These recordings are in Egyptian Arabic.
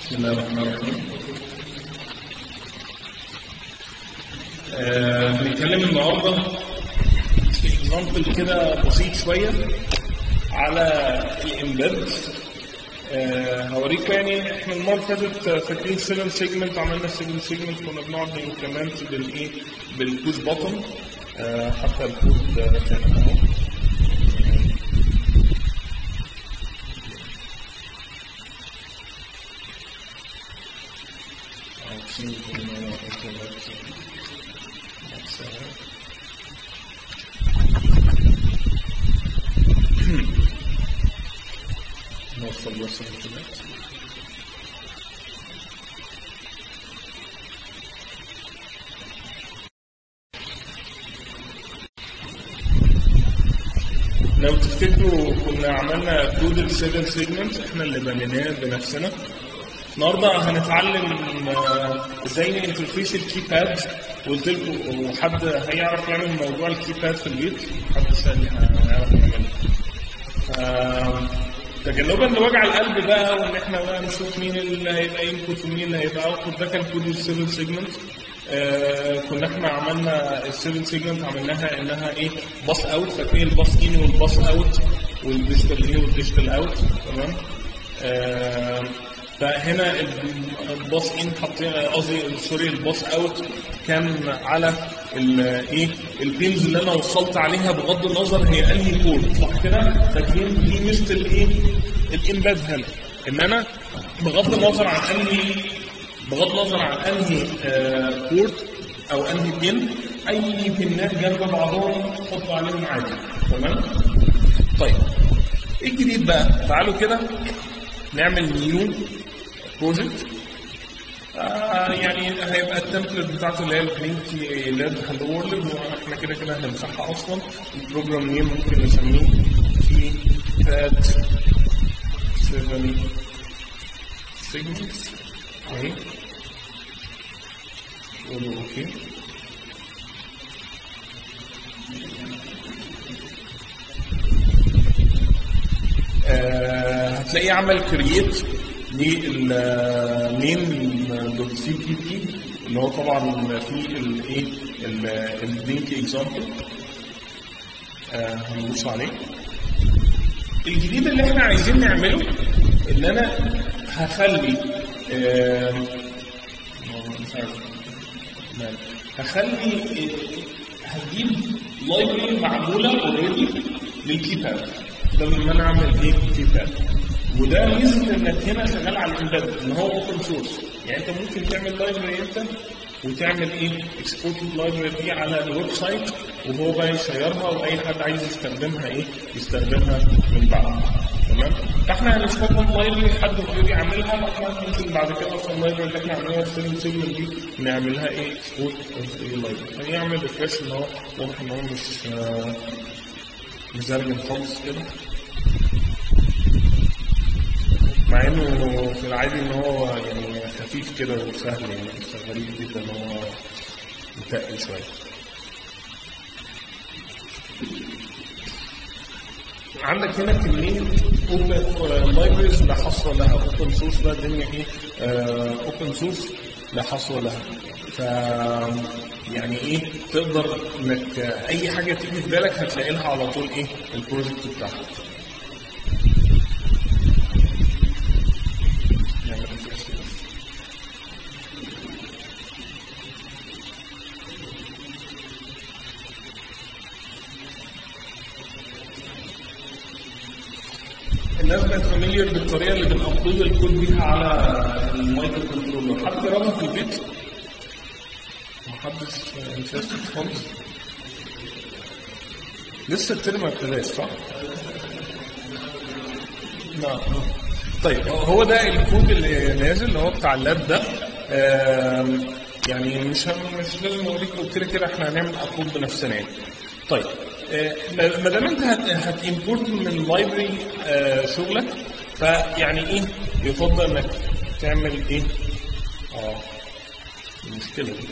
بسم الله الرحمن الرحيم آه، هنتكلم النهارده في اكزامبل كده بسيط شويه على الامبيد آه، هوريكم يعني احنا المره اللي فاتت فاكرين 7 سيجمنت عملنا 7 سيجمنت كنا بنقعد نكمنت بالايه بالبوش بوتن آه، حتى الكود آه، كان اهو نوصل بس الانترنت لو تفتكروا كنا عملنا كود ال 7 سيجمنت احنا اللي بنيناه بنفسنا النهارده هنتعلم آه، ازاي ننترفيس الكيباد قلت لكم وحد هيعرف يعمل موضوع الكيباد في البيت حد سألني هيعرف يعمله آه، تجنبا لوجع القلب بقى وان احنا بقى نشوف مين اللي هيبقى انبوت ومين اللي هيبقى اوتبوت ده كان كود ال 7 سيجمنت آه كنا احنا عملنا ال 7 سيجمنت عملناها انها ايه باص اوت فاكرين الباص ان والباص اوت والديجيتال ان والديجيتال اوت تمام آه فهنا الباص ان حاطين قصدي سوري الباص اوت كان على الايه البينز اللي انا وصلت عليها بغض النظر هي انهي كود صح كده فاكرين دي ميزه الايه الامباد هنا ان انا بغض النظر عن انهي بغض النظر عن انهي آه كود او انهي بين اي بينات جنب بعضهم حط عليهم عادي تمام طيب ايه الجديد بقى تعالوا كده نعمل نيو بروجكت آه يعني هيبقى التمبلت بتاعته اللي هي الجرين تي لاب هلو وورلد واحنا كده كده هنمسحها اصلا البروجرام نيم ممكن نسميه في فات 7 سيجمنتس اهي قولوا اوكي آه هتلاقيه عمل كرييت للمين دوت سي بي بي اللي هو طبعا فيه الايه اللينك اكزامبل هندوس عليه الجديد اللي احنا عايزين نعمله ان انا هخلي آه مش عارف لا. هخلي هجيب لايبرري معموله اوريدي للكيباد ده لما انا اعمل ايه كيباد وده ميزه انك هنا شغال على الامبيد ان هو اوبن سورس يعني انت ممكن تعمل لايبرري انت وتعمل ايه اكسبورت اللايبرري دي على الويب سايت وهو بقى يشيرها واي حد عايز يستخدمها ايه يستخدمها من بعد تمام فاحنا هنستخدم لايبرري حد اوريدي عاملها احنا ممكن بعد كده اصلا اللايبرري اللي احنا عاملينها في سيجمنت سيجمنت دي نعملها ايه اكسبورت لايبرري هيعمل ريفرش ان هو واضح ان هو مش آه مزرجن خالص كده مع انه في العادي ان هو يعني خفيف كده وسهل يعني بس غريب جدا ان هو متقل شويه عندك هنا كمية اوبن لايبرز لا حصر لها اوبن سورس بقى الدنيا ايه اوبن سورس لا حصر لها ف يعني ايه تقدر انك اي حاجه تيجي في بالك هتلاقي لها على طول ايه البروجكت بتاعها الناس بقت فاميليار بالطريقه اللي بنابلود الكود بيها على المايكرو كنترولر حد جربها في البيت؟ محدش انترستد خالص لسه الترم ما ابتداش صح؟ نعم طيب هو ده الكود اللي نازل اللي هو بتاع اللاب ده يعني مش مش لازم اوريكم كده كده احنا هنعمل ابلود بنفسنا يعني طيب ما دام انت هتimporت من لايبرري شغلك فيعني ايه يفضل انك تعمل ايه؟ اه المشكله دي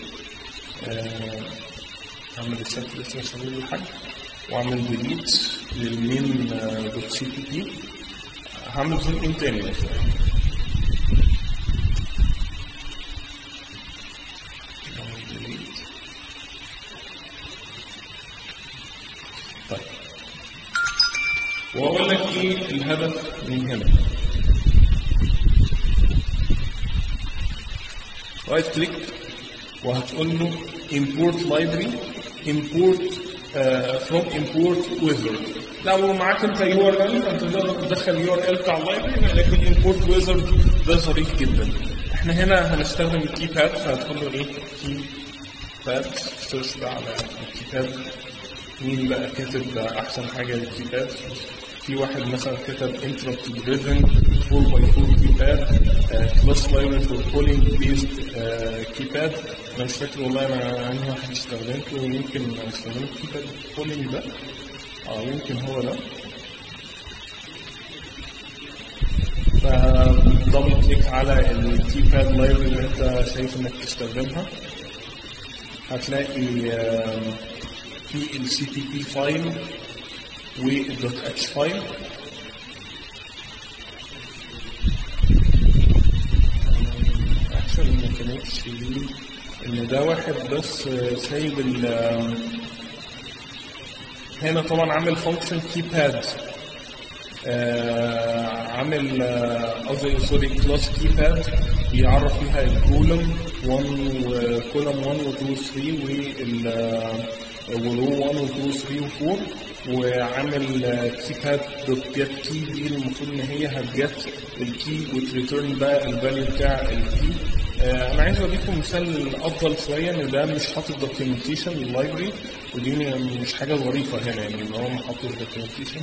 اعمل السبت لسه اسوي له حاجه واعمل ديليت للمين دوت سي بي بي هعمل زوم ان تاني بس الهدف من هنا رايت كليك وهتقول له import library import uh, from import wizard لو معاك انت يو ار ال فانت تقدر تدخل يو ار ال بتاع اللايبرري لكن import wizard ده ظريف جدا احنا هنا هنستخدم الكي باد فهتقول له ايه كي باد سيرش بقى على الكي باد مين بقى كاتب احسن حاجه للكي باد في واحد مثلا كتب interrupt driven 4 by 4 keypad uh, plus library for polling based uh, keypad انا مش فاكر والله انا انهي واحد استخدمته يمكن استخدمت كيباد polling ده اه يمكن هو ده فدبل كليك على الكيباد لايبرري اللي انت شايف انك تستخدمها هتلاقي آه، في السي بي بي فايل والدوت اتش فايل اكشن ما كانتش دي ان ده واحد بس آه، سايب ال آه، هنا طبعا عامل فانكشن كيباد عامل آه، قصدي سوري كلاس كيباد بيعرف فيها الكولوم 1 وكولوم 1 و 2 و 3 وال آه، ورو 1 و 2 و 3 و 4 وعامل كيباد دوت جيت كي دي المفروض ان هي هتجت الكي وتريتيرن بقى الفاليو بتاع الكي آه، انا عايز اوريكم مثال افضل شويه ان ده مش حاطط دوكيومنتيشن لللايبرري ودي مش حاجه ظريفه هنا يعني ان هو ما حاطط دوكيومنتيشن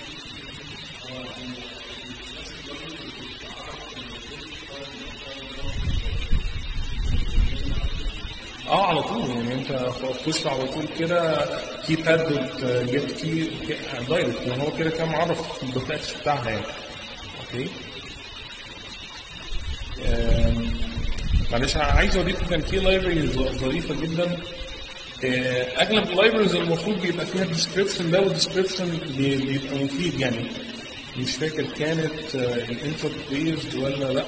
اه على طول يعني انت تخش على طول كده كي باد دوت جيت كي دايركت لان هو كده كان معرف الدوكيومنتس بتاعها يعني اوكي آم، معلش عايز اوريكم كان في لايبرري ظريفه جدا آه، اغلب اللايبرز المفروض بيبقى فيها الديسكربشن ده والديسكربشن بيبقى مفيد يعني مش فاكر كانت الانتر بيزد ولا لا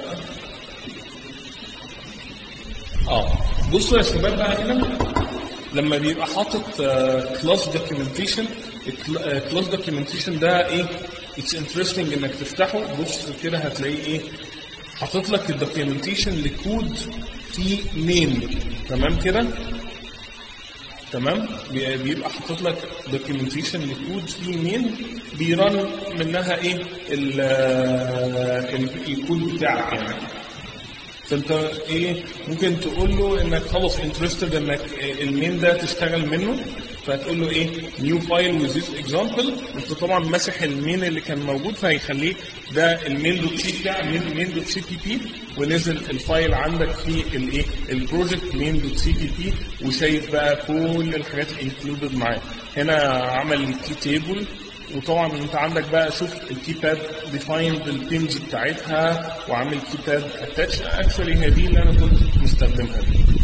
اه بصوا يا شباب بقى هنا لما بيبقى حاطط كلاس دوكيومنتيشن الكلاس دوكيومنتيشن ده ايه اتس انترستنج انك تفتحه بص كده هتلاقيه ايه حاطط لك الدوكيومنتيشن لكود في مين تمام كده تمام بي- بيبقى حاطط لك دوكيومنتيشن لكود في مين بيرن منها ايه ال- ال- الكود بتاعك يعني فانت ايه ممكن تقول له انك خلاص انترستد انك المين ده تشتغل منه فتقول له ايه نيو فايل وذ ذيس اكزامبل انت طبعا ماسح المين اللي كان موجود فهيخليه ده المين دوت سي بتاع مين مين دوت سي بي بي ونزل الفايل عندك في الايه البروجكت مين دوت سي بي بي وشايف بقى كل الحاجات الانكلودد معاه هنا عمل كي تيبل وطبعا انت عندك بقى شوف الكيباد ديفايند البينز بتاعتها وعامل كيباد اتاتش اكشولي هي دي اللي انا كنت مستخدمها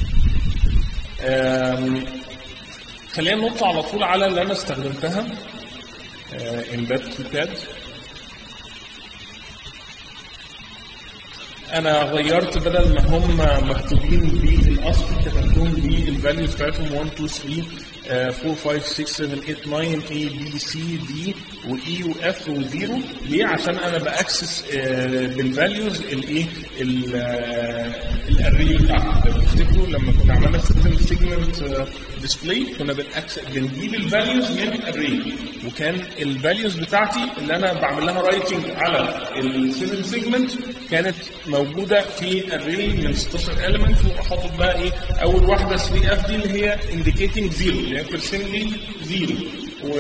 أم، خلينا ننط على طول على اللي انا استخدمتها امباد كيباد انا غيرت بدل ما هم مكتوبين بالاصل كتبتهم بالفاليوز بتاعتهم 1 2 3 آه، 4 5 6 7 8 9 A B C D و E و F و 0 ليه؟ عشان انا باكسس آه، بالفاليوز الايه؟ الاري بتاعتي لو تفتكروا لما كنا عملنا سيستم سيجمنت ديسبلاي كنا بنأكس بنجيب الفاليوز من الاري وكان الفاليوز بتاعتي اللي انا بعمل لها رايتنج على السيفن سيجمنت كانت موجوده في اري من 16 element وحاطط بقى ايه اول واحده 3 اف دي اللي هي indicating 0 اللي هي ترسم لي 0 و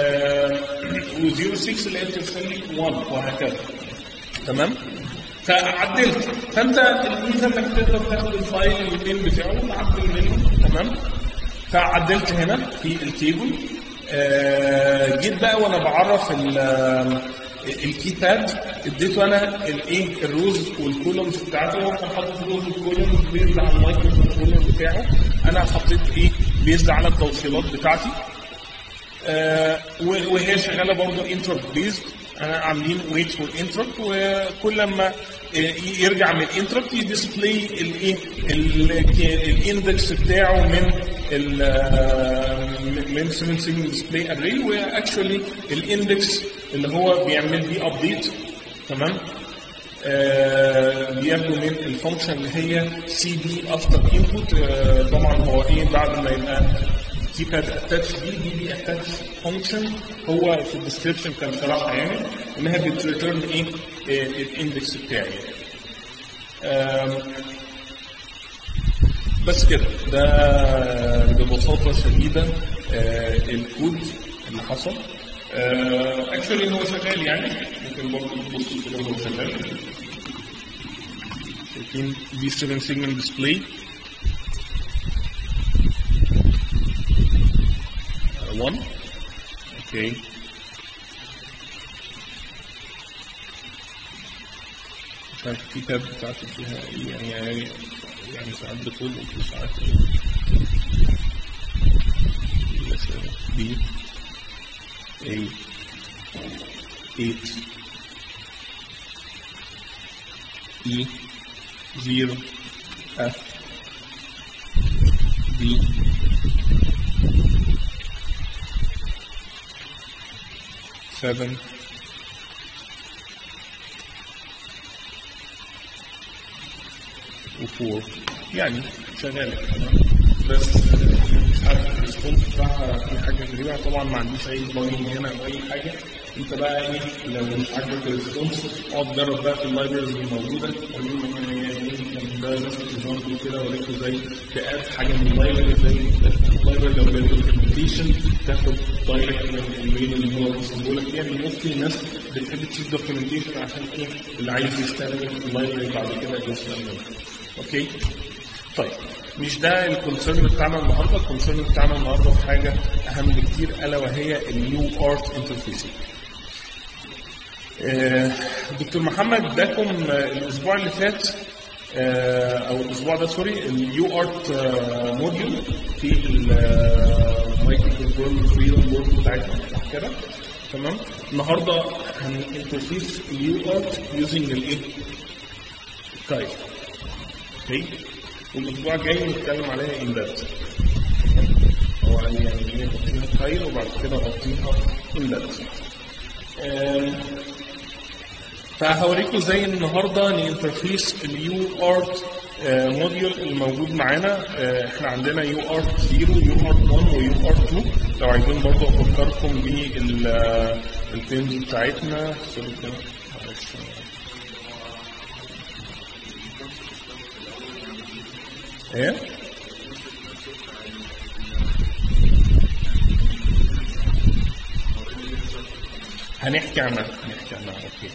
و 06 اللي هي ترسم لي 1 وهكذا تمام فعدلت فانت الميزه انك تقدر تاخد الفايل الاثنين بتاعه وتعدل منه تمام فعدلت هنا في التيبل آه جيت بقى وانا بعرف ال- الكيباد اديته انا الايه الروز والكولومز بتاعته هو كان حاطط الروز والكولومز بيزد على المايكرو كنترولر بتاعه انا حطيت ايه بيزد على التوصيلات بتاعتي آه، و- وهي شغاله برضه انتربت بيزد انا عاملين ويت فور انتربت وكل لما آه، يرجع من الانتربت يديسبلاي الايه الاندكس بتاعه من ال من 7 سيجنال ديسبلاي اري واكشولي الاندكس اللي هو بيعمل بيه ابديت تمام آه، بياخدوا من الفانكشن اللي هي سي بي افتر انبوت طبعا هو ايه بعد ما يبقى كيباد اتاتش دي دي بي اتاتش فانكشن هو في الديسكربشن كان شرحها يعني انها بتريتيرن ايه آه، الاندكس بتاعي آم، بس كده ده ببساطه شديده آه، الكود اللي حصل اكشولي هو شغال يعني ممكن برضه تبصوا كده هو شغال شايفين دي 7 سيجمنت ديسبلاي 1 اوكي مش عارف الكتاب بتاعته فيها ايه يعني يعني يعني ساعات بتقول وساعات بي A 8 E 0 F D seven وفور يعني شغالة بس مش عارف الريسبونس بتاعها في حاجة غريبة طبعا ما عنديش أي بلجن هنا أو أي حاجة أنت بقى إيه لو مش عاجبك الريسبونس اقعد جرب بقى في اللايبرز الموجودة قول لهم إن هي إيه كان ده ناس اكزامبل كده وريته زي تقاد حاجة من اللايبرري زي اللايبرري لو بالدوكيومنتيشن تاخد دايركت من الايميل اللي هو بيسيبه لك يعني ممكن الناس بتحب تشوف دوكيومنتيشن عشان ايه اللي عايز يشتغل في اللايبرري بعد كده يوصل منه اوكي طيب مش ده الكونسيرن بتاعنا النهارده الكونسيرن بتاعنا النهارده في حاجه اهم بكتير الا وهي النيو ارت انترفيسنج دكتور محمد اداكم آه، الاسبوع اللي فات آه، او الاسبوع ده سوري اليو ارت موديول في المايكرو كنترول فريدم بورد بتاعتنا صح كده تمام النهارده هننترفيس اليو ارت يوزنج الايه؟ التايب اوكي والاسبوع الجاي نتكلم عليها امباد هو قال لي يعني ايه نغطيها تايل وبعد كده نغطيها امباد فهوريكم ازاي النهارده نانترفيس اليو ارت موديول الموجود معانا آه، احنا عندنا يو ارت 0 يو ارت 1 ويو ارت 2 لو عايزين برضه افكركم بالبينز بتاعتنا سوري كده معلش. ايه هنحكي عنها هنحكي عنها اوكي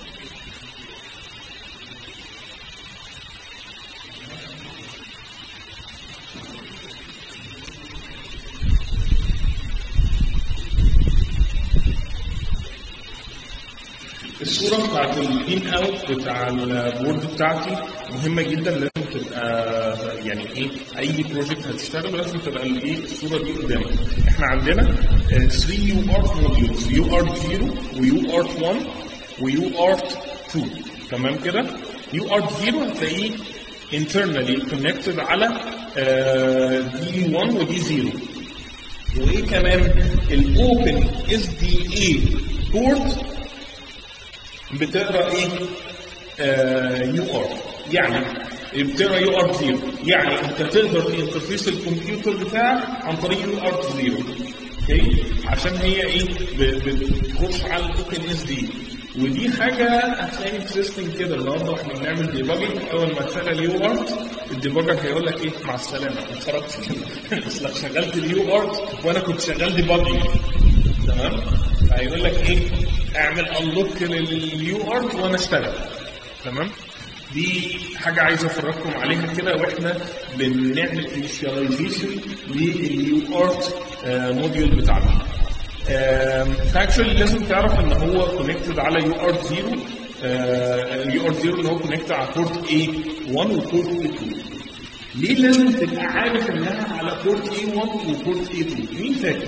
الصورة بتاعت الان اوت بتاع البورد بتاعتي مهمة جدا لازم تبقى يعني ايه اي بروجكت هتشتغل لازم تبقى الايه الصورة دي قدامك احنا عندنا 3 يو ارت موديولز يو ارت 0 ويو ارت 1 ويو ارت 2 تمام كده يو ارت 0 هتلاقيه internally connected على دي 1 ودي 0 وايه كمان الاوبن اس دي اي بورت بتقرا ايه يو ار يعني بتقرا يو ار 0 يعني انت تقدر تنترفيس الكمبيوتر بتاعك عن طريق يو ار 0 اوكي عشان هي ايه ب- بتخش على الاوبن اس دي ودي حاجه هتلاقي انترستنج كده النهارده واحنا بنعمل ديباجنج اول ما تشغل يو ارت الديباجر هيقول لك ايه مع السلامه ما اتفرجتش بس لو شغلت اليو ارت وانا كنت شغال ديباجنج تمام هيقول لك ايه اعمل انلوك لليو ارت وانا اشتغل تمام دي حاجة عايز افرجكم عليها كده واحنا بنعمل انيشاليزيشن لليو ارت موديول بتاعنا فاكشولي لازم تعرف ان هو كونكتد على يو ارت 0 اليو ارت 0 اللي هو كونكتد على بورت A1 وبورت A2 ليه لازم تبقى عارف انها على بورت A1 وبورت A2 مين فاكر؟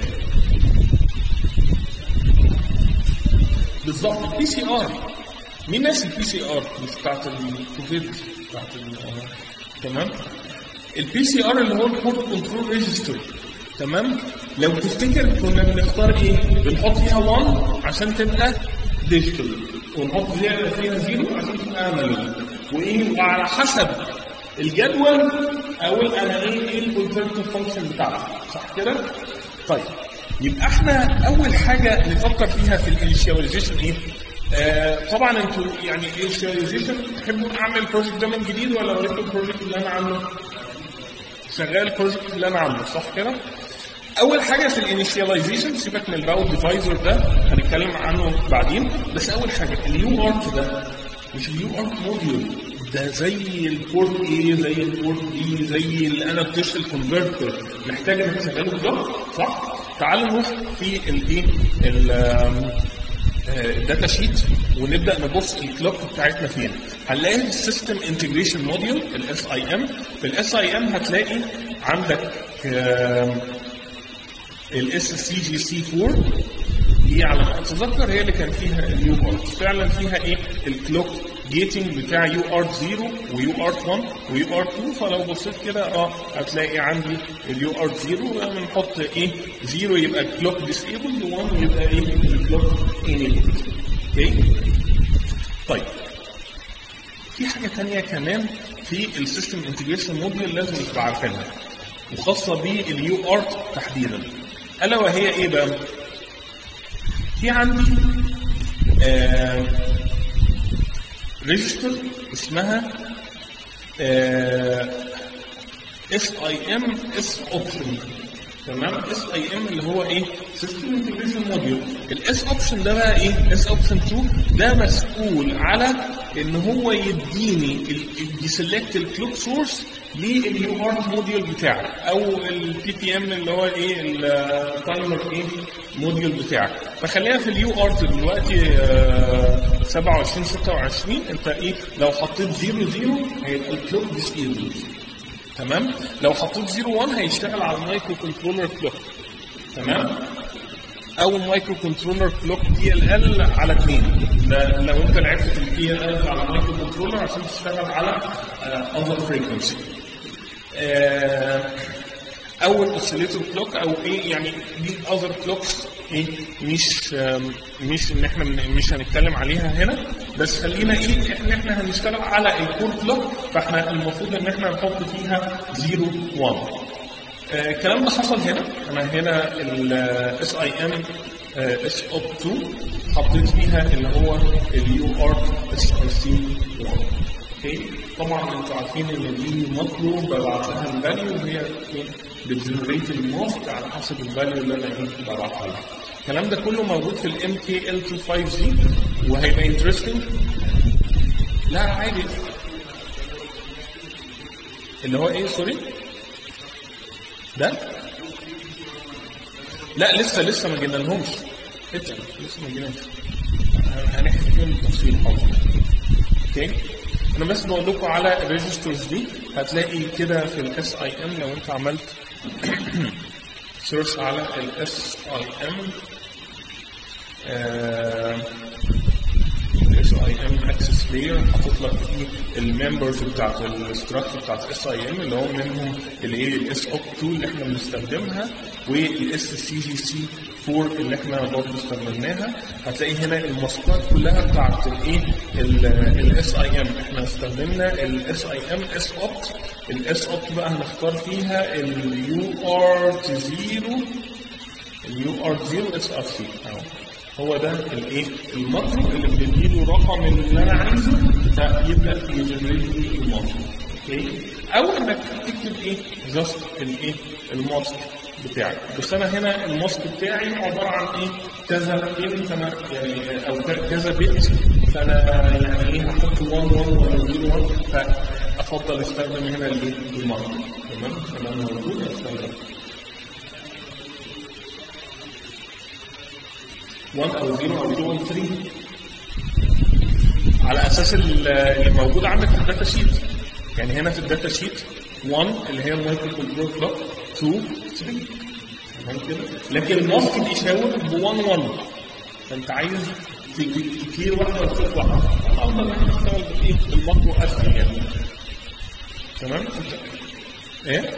بالظبط البي سي ار مين ناسي البي سي ار مش بتاعت الكوفيد بتاعت ال- آه، تمام البي سي ار اللي هو البورت كنترول ريجستر تمام لو تفتكر كنا بنختار ايه بنحط فيها 1 عشان تبقى ديجيتال ونحط زياده فيها زيرو عشان تبقى انالوج وايه وعلى حسب الجدول اقول انا ايه ايه الكونفرتيف فانكشن بتاعتي صح كده؟ طيب يبقى احنا اول حاجه نفكر فيها في الانيشياليزيشن ايه؟ آه طبعا انتوا يعني انيشياليزيشن تحبوا اعمل بروجكت ده من جديد ولا اوريكم البروجكت اللي انا عامله؟ شغال البروجكت اللي انا عامله صح كده؟ اول حاجه في الانيشياليزيشن سيبك من الراوت ديفايزر ده هنتكلم عنه بعدين بس اول حاجه اليو ارت ده مش اليو ارت موديول ده زي البورت ايه زي البورت بي زي الانا ديجيتال كونفرتر محتاج انك تشغله بالظبط صح؟ تعالوا نروح في الايه الداتا شيت ونبدا نبص الكلوك بتاعتنا فين هنلاقي السيستم انتجريشن موديول الاس اي ام في الاس اي ام هتلاقي عندك الاس سي جي سي 4 دي على ما اتذكر هي اللي كان فيها اليو ارت فعلا فيها ايه الكلوك جيتنج بتاع يو ارت 0 ويو ارت 1 ويو ارت 2 فلو بصيت كده اه هتلاقي عندي اليو ارت 0 بنحط ايه 0 يبقى الكلوك ديسيبلد 1 يبقى ايه الكلوك انيبلد اوكي طيب في حاجه ثانيه كمان في السيستم انتجريشن موديل لازم تبقى عارفينها وخاصه باليو ارت تحديدا الا وهي ايه بقى؟ في عندي آه ريجستر اسمها اس اي ام اس اوبشن تمام اس اي ام اللي هو ايه سيستم انتجريشن موديول الاس اوبشن ده بقى ايه اس اوبشن 2 ده مسؤول على ان هو يديني يسلكت الكلوك سورس لليو ارت موديول بتاعك او البي تي ام اللي هو ايه التايمر ايه موديول بتاعك فخلينا في اليو ارت دلوقتي آه 27 26 انت ايه لو حطيت 0 0 هيبقى الكلوك ديسيبل تمام لو حطيت 0 1 هيشتغل على المايكرو كنترولر كلوك تمام او مايكرو كنترولر كلوك دي ال ال على 2 ده لو انت لعبت الدي ال ال على مايكرو كنترولر عشان تشتغل على اذر فريكونسي او الاوسيليتور كلوك او ايه يعني دي اذر كلوكس ايه مش مش ان احنا مش هنتكلم عليها هنا بس خلينا ايه ان احنا هنشتغل على الكور كلوك فاحنا المفروض ان احنا نحط فيها 0 1 الكلام ده حصل هنا انا هنا الاس اي ام اس اوب 2 حطيت فيها اللي هو اليو ارت اس اي سي 1 اوكي طبعا انتوا عارفين ان دي ماكرو ببعت لها الفاليو وهي بتجنريت الموست على حسب الفاليو اللي انا ايه ببعتها لها الكلام ده كله موجود في الام كي ال 25 جي وهيبقى انترستنج لا عادي اللي هو ايه سوري ده لا لسه لسه ما جينا لهمش لسه لسه ما جيناش هنحكي فيهم بالتفصيل حاضر اوكي انا بس بقول لكم على الريجسترز دي هتلاقي كده في الاس اي ام لو انت عملت سيرش على الاس اي ام الاس اي ام اكسس لاير حاطط لك فيه الممبرز بتاعت الاستراكشر بتاعت الاس اي ام اللي هو منهم الايه الاس اوب 2 اللي احنا بنستخدمها والاس سي جي سي 4 اللي احنا برضه استخدمناها هتلاقي هنا الماسكات كلها بتاعت الايه الاس اي ام احنا استخدمنا الاس اي ام اس اوبت الاس اوبت بقى هنختار فيها اليو ار 0 اليو ار 0 اس ار سي اهو هو ده الايه الماكرو اللي بنديله رقم اللي انا عايزه فيبدا يجنريت لي الماكرو اوكي او انك تكتب ايه جاست الايه الماسك بتاعك بس انا هنا الماسك بتاعي عباره عن ايه كذا بيت فانا يعني او كذا بيت فانا يعني ايه هحط 1 1 ولا 0 1 فافضل استخدم هنا الايه الماكرو تمام فانا موجود استخدم 1 او 0 او 2 او 3 على اساس اللي موجود عندك في الداتا شيت يعني هنا في الداتا شيت 1 اللي هي المايكرو كنترول كلوك 2 3 تمام كده لكن الماسك بيشاور ب 1 1 فانت عايز كتير واحده ولا كتير واحده الافضل ان احنا نشتغل بايه بالماكرو اسهل يعني تمام ايه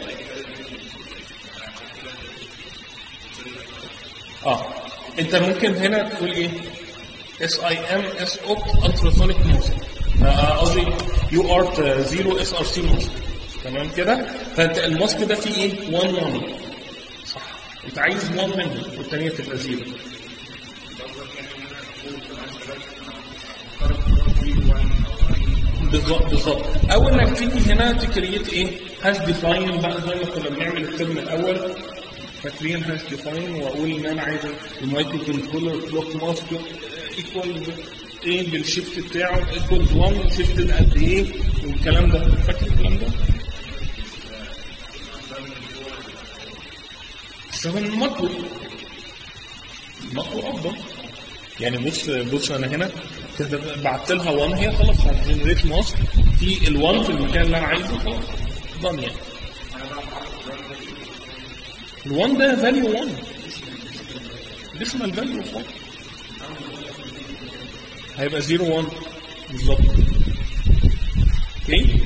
اه انت ممكن هنا تقول ايه اس اي ام اس اوت التراسونيك ماسك قصدي يو ارت زيرو اس ار سي ماسك تمام كده فانت الماسك ده فيه ايه 1 1 صح انت عايز 1 منهم والثانيه تبقى زيرو بالظبط بالظبط اول انك تيجي هنا تكريت ايه هاش ديفاين بقى زي ما كنا بنعمل الترم الاول فاكرين هاش ديفاين واقول ان انا عايز المايكرو كنترولر كلوك ماسك ايكوال ايه بالشيفت بتاعه ايكوال 1 شيفتد قد ايه والكلام ده فاكر الكلام ده؟ استخدم الماكرو الماكرو افضل يعني بص بص انا هنا كده بعت لها 1 هي خلاص هتجنريت ماسك في ال1 في المكان اللي انا عايزه خلاص ضن يعني ال1 ده فاليو 1 ديسمال فاليو فوق هيبقى 0 1 بالظبط اوكي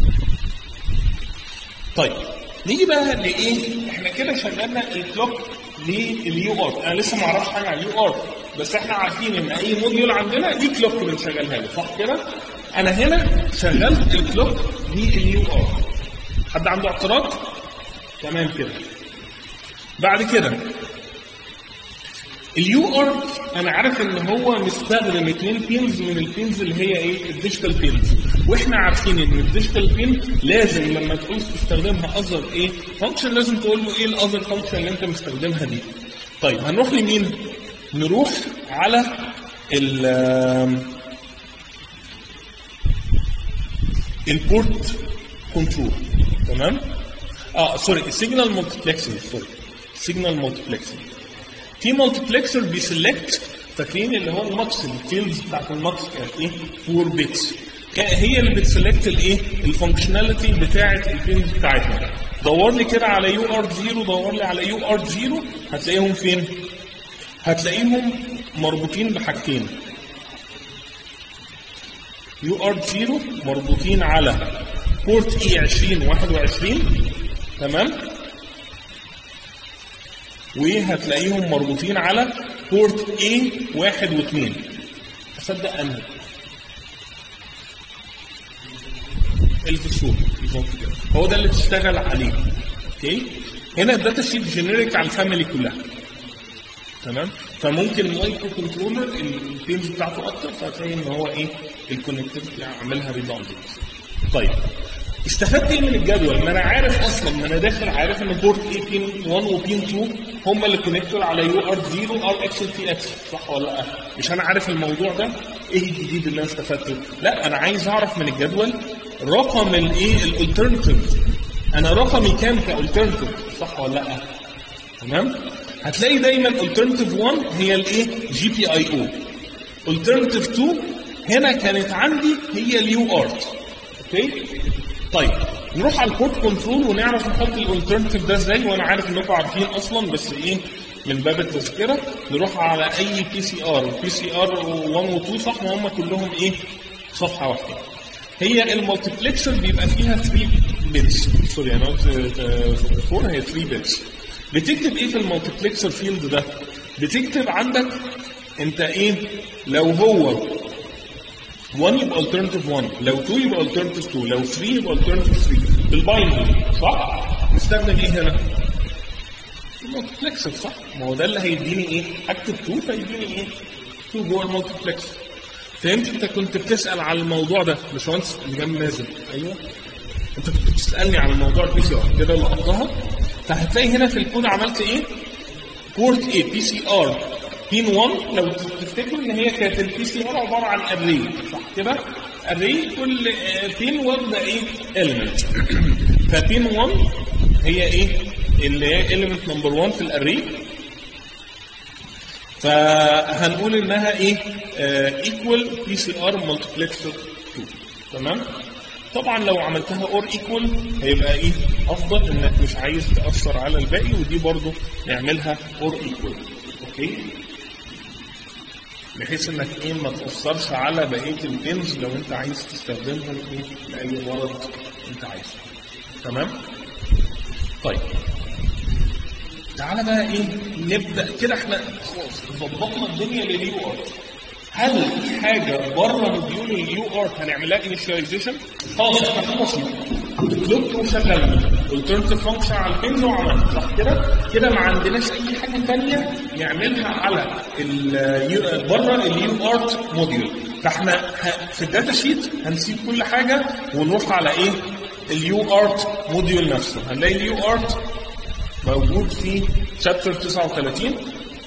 طيب نيجي بقى لايه احنا كده شغلنا الكلوك لليو ار انا لسه ما اعرفش حاجه عن اليو ار بس احنا عارفين ان اي موديول عندنا دي كلوك بنشغلها له صح كده انا هنا شغلت الكلوك لليو ار حد عنده اعتراض تمام كده بعد كده اليو ار انا عارف ان هو مستخدم اثنين بينز من البينز اللي هي ايه الديجيتال بينز واحنا عارفين ان الديجيتال بين لازم لما تعوز تستخدمها اذر ايه فانكشن لازم تقول له ايه الاذر فانكشن اللي انت مستخدمها دي طيب هنروح لمين نروح على ال البورت كنترول تمام اه سوري السيجنال مالتيبلكسنج سوري السيجنال مالتيبلكسنج في مالتيبلكسر بيسلكت فاكرين اللي هو الماكس الفيلدز بتاعت الماكس كانت ايه 4 بيتس هي اللي بتسلكت الايه الفانكشناليتي بتاعت الفيلدز بتاعتنا دور لي كده على يو ار 0 دور لي على يو ار 0 هتلاقيهم فين هتلاقيهم مربوطين بحاجتين يو ار 0 مربوطين على بورت اي 20 21 تمام وهتلاقيهم مربوطين على بورت A واحد واثنين أصدق أنهي اللي في الصورة بالظبط كده هو ده اللي تشتغل عليه اوكي هنا الداتا شيت جينيريك على الفاميلي كلها تمام فممكن المايكرو كنترولر البينز بتاعته اكتر فهتلاقي ان هو ايه الكونكتيفيتي عاملها ريدندنت طيب استفدت ايه من الجدول؟ ان انا عارف اصلا ان انا داخل عارف ان بورت اي بين 1 وبين 2 هم اللي كونكتور على يو ار 0 ار اكس تي اكس صح ولا لا؟ مش انا عارف الموضوع ده ايه الجديد اللي انا استفدته؟ لا انا عايز اعرف من الجدول رقم الايه الالترناتيف انا رقمي كام كالترناتيف صح ولا لا؟ تمام؟ هتلاقي دايما الترناتيف 1 هي الايه؟ جي بي اي او الترناتيف 2 هنا كانت عندي هي اليو ارت اوكي؟ طيب نروح على البورت كنترول ونعرف نحط الالترناتيف ده ازاي وانا عارف انكم عارفين اصلا بس ايه من باب التذكره نروح على اي بي سي ار البي سي ار 1 و 2 صح وهم كلهم ايه صفحه واحده هي المالتيبلكسر بيبقى فيها 3 بيتس سوري انا قلت 4 هي 3 بيتس بتكتب ايه في المالتيبلكسر فيلد ده بتكتب عندك انت ايه لو هو 1 يبقى alternative 1 لو 2 يبقى alternative 2 لو 3 يبقى alternative 3 بالباينري صح؟ نستخدم ايه هنا؟ المالتيبلكسر صح؟ ما هو ده اللي هيديني ايه؟ اكتب 2 فيديني ايه؟ 2 جوه المالتيبلكسر فهمت انت كنت بتسال على الموضوع ده باشمهندس اللي جنب مازن ايوه انت كنت بتسالني على موضوع البي سي ار كده لقطتها فهتلاقي هنا في الكود عملت ايه؟ بورت ايه بي سي ار بين 1 لو تفتكروا ان هي كانت البي سي ار عباره عن اري صح كده؟ اري كل بين واخده ايه؟ element فبين 1 هي ايه؟ اللي هي element نمبر 1 في الاري فهنقول انها ايه؟ ايكوال بي سي ار مالتيبلكسر 2 تمام؟ طبعا لو عملتها اور ايكوال هيبقى ايه؟ افضل انك مش عايز تاثر على الباقي ودي برضو نعملها اور ايكوال اوكي؟ بحيث انك ايه ما تاثرش على بقيه البنز لو انت عايز تستخدمهم ايه لاي غرض انت عايزه تمام طيب تعالى بقى ايه نبدا كده احنا خلاص ظبطنا الدنيا لليو ار هل في حاجه بره مديول اليو ارت هنعملها انيشاليزيشن؟ خلاص احنا خلصنا كلوك وشغلنا قلت فانكشن على البنز وعملنا صح كده؟ كده ما عندناش اي حاجه ثانيه نعملها على ال بره اليو ارت موديول فاحنا ه- في الداتا شيت هنسيب كل حاجه ونروح على ايه؟ اليو ارت موديول نفسه هنلاقي اليو ارت موجود في شابتر 39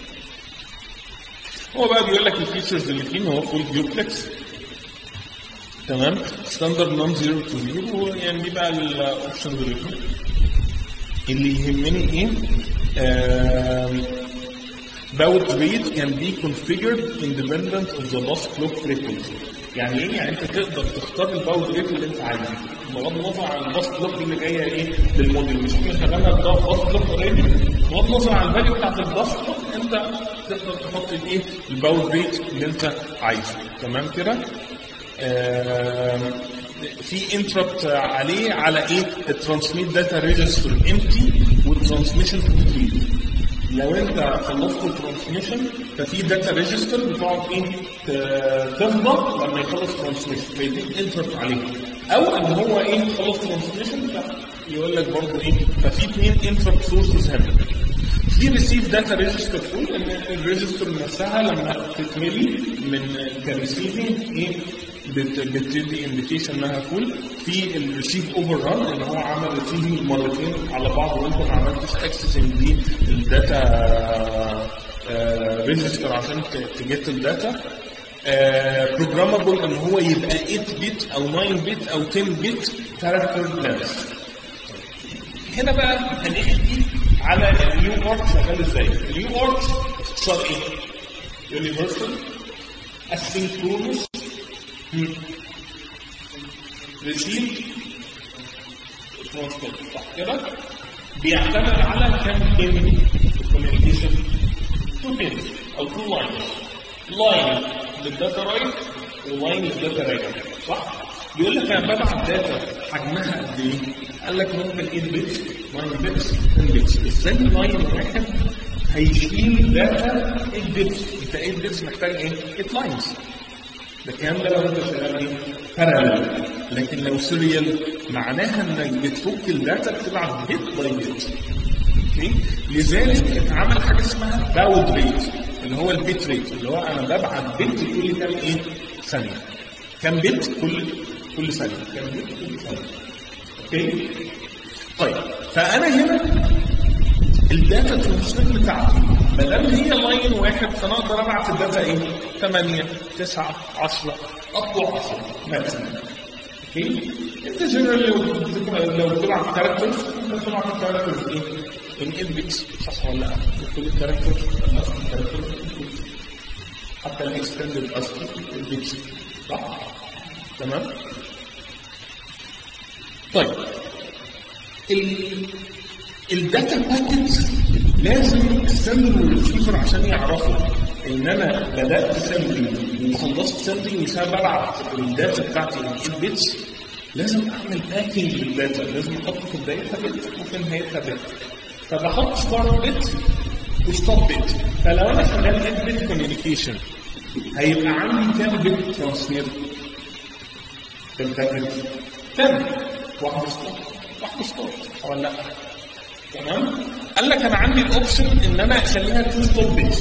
هو بقى بيقول لك الفيتشرز اللي فيه إن هو فول ديوبلكس تمام ستاندرد نون زيرو تو زيرو يعني دي بقى الاوبشنز اللي فيه اللي يهمني ايه آم، Bout rate can be configured independent of the bus clock frequency. يعني ايه؟ يعني انت تقدر تختار الباوت ريت اللي انت عايزه بغض النظر عن الباص كلوك اللي جايه ايه للموديل مش احنا شغالنا باص كلوك اوريدي بغض النظر عن الفاليو بتاعت الباص كلوك انت تقدر تحط الايه الباوت ريت اللي انت عايزه تمام كده؟ آم، في انتربت عليه على ايه؟ الترانسميت داتا ريجستر امتي والترانسميشن كومبليت لو انت خلصت الترانسميشن ففي داتا ريجستر بتقعد ايه ت- تفضل لما يخلص ترانسميشن فيديك انتربت عليه او ان هو ايه خلص ترانسميشن يقول لك برضه ايه ففي اثنين انتربت سورسز هنا في ريسيف داتا ريجستر فول ان الريجستر نفسها لما تتملي من كريسيفنج ايه بت- بتدي انديكيشن انها فول في الريسيف اوفر ران ان هو عمل ريسيفنج مرتين على بعض وانت ما عملتش اكسسنج دي الداتا ريجستر عشان تجيت الداتا بروجرامبل ان هو يبقى 8 بت او 9 بت او 10 بت كاركتر لينث هنا بقى هنحكي على النيو ارت شغال ازاي النيو ارت اختصار ايه يونيفرسال اسynchronous ريسيف ترانسميت صح كده بيعتمد على كام بين الكوميونيكيشن تو بينز او تو لاينز لاين للداتا رايت ولاين للداتا رايت صح بيقول لك انا ببعت داتا حجمها قد ايه؟ قال لك ممكن 8 بت 9 بت 10 بت ازاي لاين واحد هيشيل داتا 8 بت انت 8 بت محتاج ايه؟ 8 لاينز ده الكلام ده لو انت شغال ايه؟ بارالل لكن لو سيريال معناها انك بتفك الداتا بتبعت بت باي بت اوكي لذلك اتعمل حاجه اسمها باود ريت اللي هو البيت ريت اللي هو انا ببعت بت كل كام ايه؟ ثانيه كام بت كل كل ثانيه كام بت كل ثانيه اوكي طيب فانا هنا الداتا ترانسميت بتاعتي ما دام هي لاين واحد فانا اقدر ابعت الداتا ايه؟ 8 9 10 اقوى 10 ماكسيمم اوكي؟ انت جنرالي لو لو بتبعت كاركترز انت بتبعت الكاركترز ايه؟ ان 8 بيتس صح ولا لا؟ كل الكاركترز الاصل الكاركترز حتى الاكستندد الاصلي البيتس صح؟ تمام؟ طيب ال- الداتا باكيت لازم السندر والريسيفر عشان يعرفوا ان انا بدات سندنج وخلصت سندنج وسبب ببعت الداتا بتاعتي من 8 بيتس لازم اعمل باكينج للداتا لازم احط في بدايتها بت وفي نهايتها بت فبحط ستارت بت وستوب بت فلو انا شغال 8 بت كوميونيكيشن هيبقى عندي كام بت ترانسمير في الباكيت 10 واحده ستوب واحده ستوب ولا لا تمام قال لك انا عندي الاوبشن ان انا اخليها تو ستوب بيتس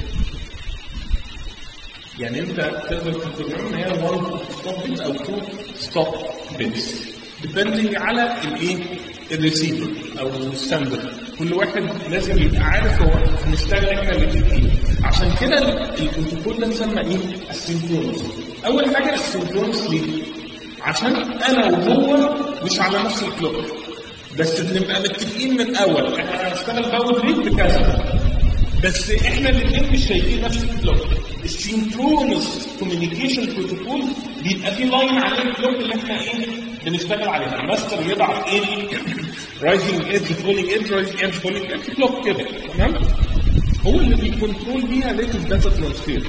يعني انت تقدر تقرر ان هي 1 ستوب بيت او 2 ستوب بيتس ديبندنج على الايه الريسيفر او السندر كل واحد لازم يبقى عارف هو هنشتغل احنا الاثنين عشان كده البروتوكول ده اتسمى ايه؟ السينكرونس اول حاجه السينكرونس ليه؟ عشان انا وهو مش على نفس الكلوك بس بنبقى متفقين من الاول احنا هنشتغل باول ريت بكذا بس احنا الاثنين مش شايفين نفس الكلوك السينكرونس كوميونيكيشن بروتوكول بيبقى في لاين عليه الكلوك اللي احنا ايه بنشتغل عليها الماستر يبعت ايه رايزنج ايدج فولينج ايدج رايزنج ايدج فولينج ايدج كلوك كده تمام هو اللي بيكنترول بيها ريت الداتا ترانسفير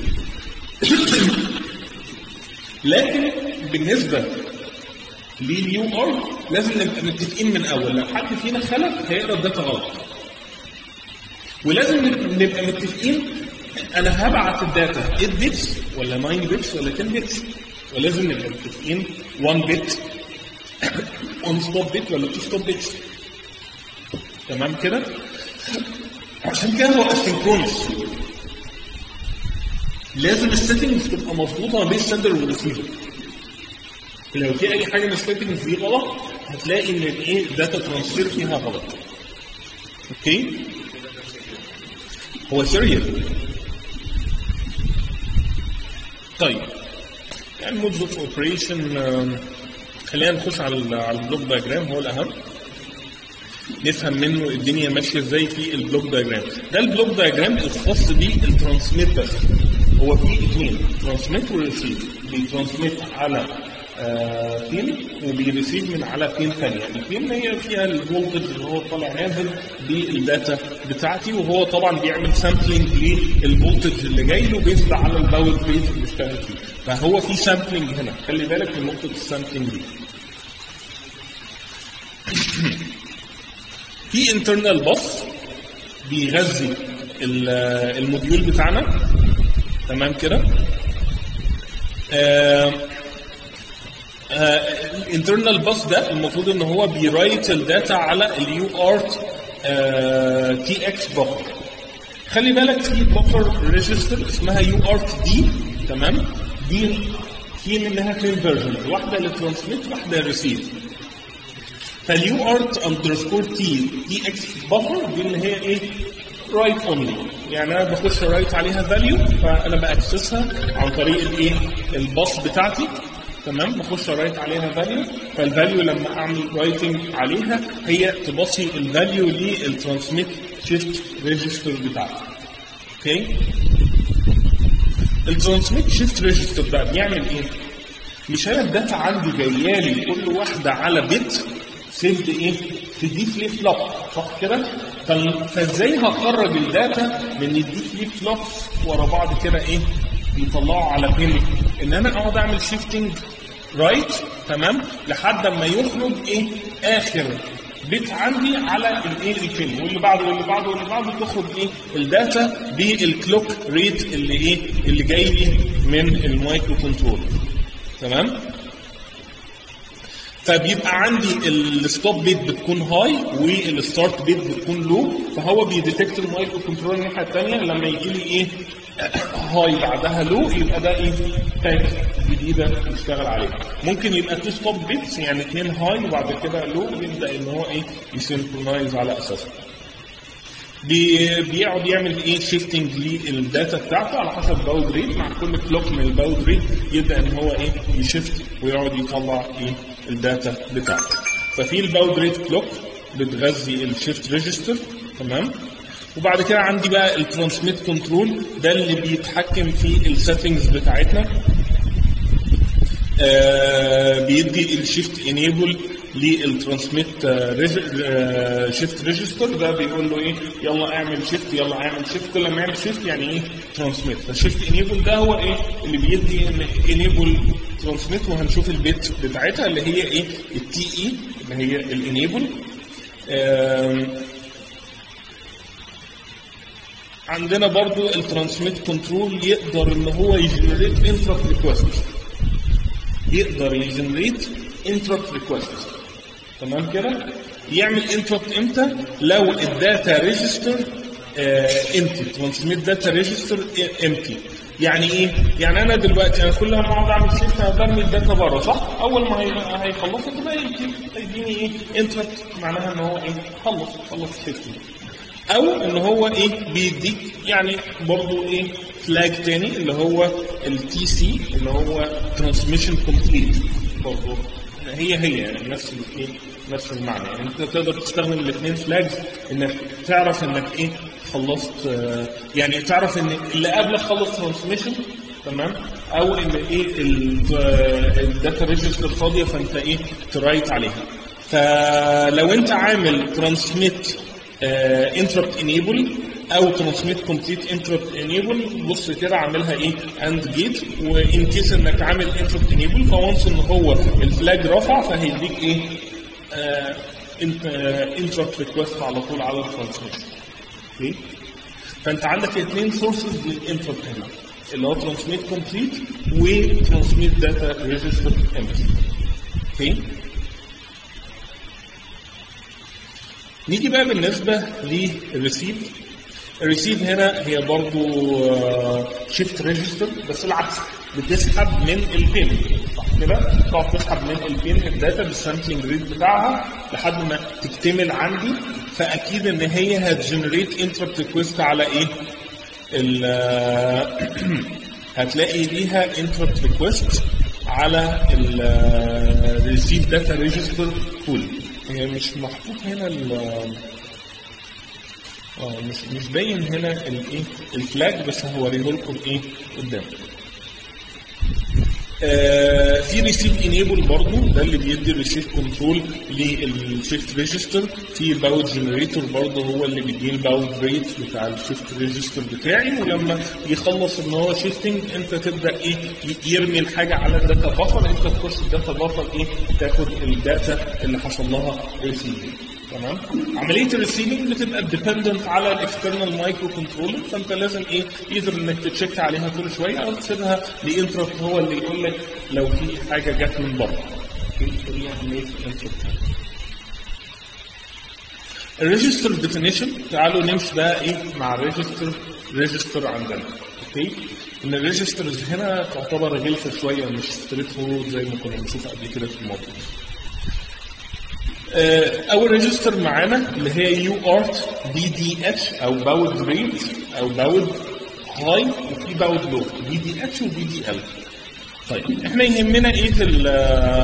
لكن بالنسبه لليو ار لازم نبقى متفقين من اول لو حد فينا خلف هيقرا الداتا غلط ولازم نبقى متفقين انا هبعت الداتا 8 بيتس ولا 9 بيتس ولا 10 بيتس ولازم نبقى متفقين 1 بت 1 ستوب بت ولا 2 ستوب بيتس تمام كده عشان كده هو اسynchronous لازم السيتنجز تبقى مظبوطه ما بين السندر والريسيفر لو في اي حاجه من السيتنجز دي غلط هتلاقي ان الايه الداتا ترانسفير فيها غلط اوكي هو سيريال طيب يعني مودز اوف اوبريشن خلينا نخش على ال على البلوك دايجرام هو الاهم نفهم منه الدنيا ماشيه ازاي في البلوك دايجرام ده البلوك دايجرام الخاص بالترانسميت بس هو في اثنين ترانسميت وريسيف بيترانسميت على آه بين وبيريسيف من على بين ثانيه البين هي فيها الفولتج اللي هو طالع نازل بالداتا بتاعتي وهو طبعا بيعمل سامبلنج للفولتج اللي جاي له بيزد على الباور بيز اللي اشتغل فيه فهو في سامبلنج هنا خلي بالك من نقطه السامبلنج دي في انترنال باص بيغذي الموديول بتاعنا تمام كده الانترنال باص ده المفروض ان هو بيرايت الداتا على اليو ارت تي اكس بفر خلي بالك في بفر ريجستر اسمها يو ارت دي تمام دي في منها اثنين فيرجنز واحده للترانسميت واحده للريسيف فاليو ارت اندرسكور تي تي اكس بفر دي اللي هي ايه رايت اونلي يعني انا بخش رايت عليها فاليو فانا باكسسها عن طريق الايه الباص بتاعتي تمام بخش رايت عليها فاليو فالفاليو لما اعمل رايتنج عليها هي تبصي الفاليو للترانسميت شيفت ريجستر بتاعتي اوكي الترانسميت شيفت ريجستر ده بيعمل ايه؟ مش انا الداتا عندي جايه لي كل واحده على بت سيفد ايه؟ في دي فليب فلوب صح كده؟ فازاي هخرج الداتا من الدي فليب فلوب ورا بعض كده ايه؟ بيطلعوا على بين ان انا اقعد اعمل شيفتنج رايت تمام لحد ما يخرج ايه اخر بيت عندي على الايه البين واللي بعده واللي بعده واللي بعده تخرج ايه الداتا بالكلوك ريت اللي ايه اللي جاي لي من المايكرو كنترول تمام فبيبقى عندي الستوب بيت بتكون هاي والستارت بيت بتكون لو فهو بيديتكت المايكرو كنترول الناحيه الثانيه لما يجي لي ايه هاي بعدها لو يبقى ده ايه تانك جديده نشتغل عليها ممكن يبقى تو ستوب بيتس يعني اثنين هاي وبعد كده لو يبدا ان هو ايه يسنكرونايز على اساسها بي بيقعد يعمل ايه شيفتنج للداتا بتاعته على حسب باود ريت مع كل كلوك من الباود ريت يبدا ان هو ايه يشفت ويقعد يطلع ايه الداتا بتاعته ففي الباود ريت كلوك بتغذي الشيفت ريجستر تمام وبعد كده عندي بقى الترانسميت كنترول ده اللي بيتحكم في السيتنجز بتاعتنا آه بيدي الشيفت انيبل للترانسميت شيفت ريجستر ده بيقول له ايه يلا اعمل شيفت يلا اعمل شيفت كل ما يعمل شيفت يعني ايه ترانسميت فالشيفت انيبل ده هو ايه اللي بيدي انيبل ترانسميت وهنشوف البيت بتاعتها اللي هي ايه التي اي اللي هي الانيبل عندنا برضو الترانسميت كنترول يقدر ان هو يجنريت انتربت ريكوست يقدر يجنريت انتربت ريكوست تمام كده يعمل انتربت امتى لو الداتا ريجستر امتي ترانسميت داتا ريجستر امتي يعني ايه يعني انا دلوقتي انا كل ما اقعد اعمل شيفت برمي الداتا بره صح اول ما هيخلصها تبقى يديني ايه انتربت معناها ان هو ايه خلص خلص الشيفت او ان هو ايه بيديك يعني برضو ايه فلاج تاني اللي هو التي سي اللي هو ترانسميشن كومبليت برضو هي هي يعني نفس الايه نفس المعنى يعني انت تقدر تستخدم الاثنين فلاجز انك تعرف انك ايه خلصت آه يعني تعرف ان اللي قبلك خلص ترانسميشن تمام او ان ايه الداتا ريجستر فاضيه فانت ايه ترايت عليها فلو انت عامل ترانسميت انتربت انيبل او ترانسميت كومبليت انتربت انيبل بص كده عاملها ايه اند جيت وان كيس انك عامل انتربت انيبل فونس ان هو الفلاج رفع فهيديك ايه انت انتربت ريكوست على طول على الترانسميت اوكي فانت عندك اثنين سورسز للانتربت هنا اللي هو ترانسميت كومبليت وترانسميت داتا ريجستر امتي اوكي نيجي بقى بالنسبه للريسيف الريسيف هنا هي برضو شيفت ريجستر بس العكس بتسحب من البين صح كده؟ تقعد تسحب من البين الداتا بالسامبلنج ريت بتاعها لحد ما تكتمل عندي فاكيد ان هي هتجنريت انتربت ريكويست على ايه؟ ال هتلاقي ليها انتربت ريكويست على الريسيف داتا ريجستر فول هي مش محطوط هنا ال اه مش مش باين هنا الايه الفلاج بس هوريه لكم ايه قدام آه في ريسيف انيبل برضه ده اللي بيدي الريسيف كنترول للشيفت ريجستر في باود جنريتور برضه هو اللي بيديه الباود ريت بتاع الشيفت ريجستر بتاعي ولما يخلص ان هو شيفتنج انت تبدا ايه يرمي الحاجه على الداتا بفر انت تخش الداتا بفر ايه تاخد الداتا اللي حصل لها ريسيفنج تمام عمليه الريسيفنج بتبقى ديبندنت على الاكسترنال مايكرو كنترولر فانت لازم ايه ايذر انك تتشيك عليها كل شويه او تسيبها لانتربت هو اللي يقول لك لو في حاجه جت من بره دي عمليه الانتربت الريجستر ديفينيشن تعالوا نمشي بقى ايه مع الريجستر ريجستر عندنا اوكي ان الريجسترز هنا تعتبر غلسه شويه مش ستريت فورورد زي ما كنا بنشوف قبل كده في الموضوع اول ريجستر معانا اللي هي يو ارت بي دي اتش او باود ريت او باود هاي وفي باود لو بي دي اتش وبي دي ال طيب احنا يهمنا ايه في ال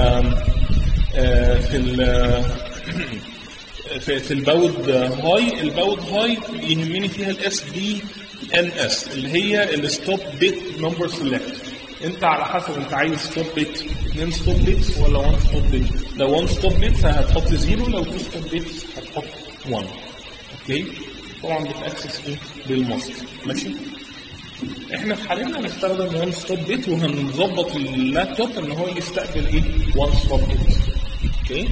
في ال في, في الباود هاي الباود هاي يهمني فيها الاس بي ان اس اللي هي الستوب بيت نمبر سيلكت انت على حسب انت عايز ستوب بيت اثنين ستوب بيتس ولا 1 ستوب بيت لو 1 ستوب بيتس هتحط زيرو لو 2 ستوب بيتس هتحط 1 اوكي طبعا بتاكسس ايه بالماست ماشي احنا في حالنا هنستخدم 1 ستوب بيت وهنظبط اللابتوب ان هو يستقبل ايه 1 ستوب بيت اوكي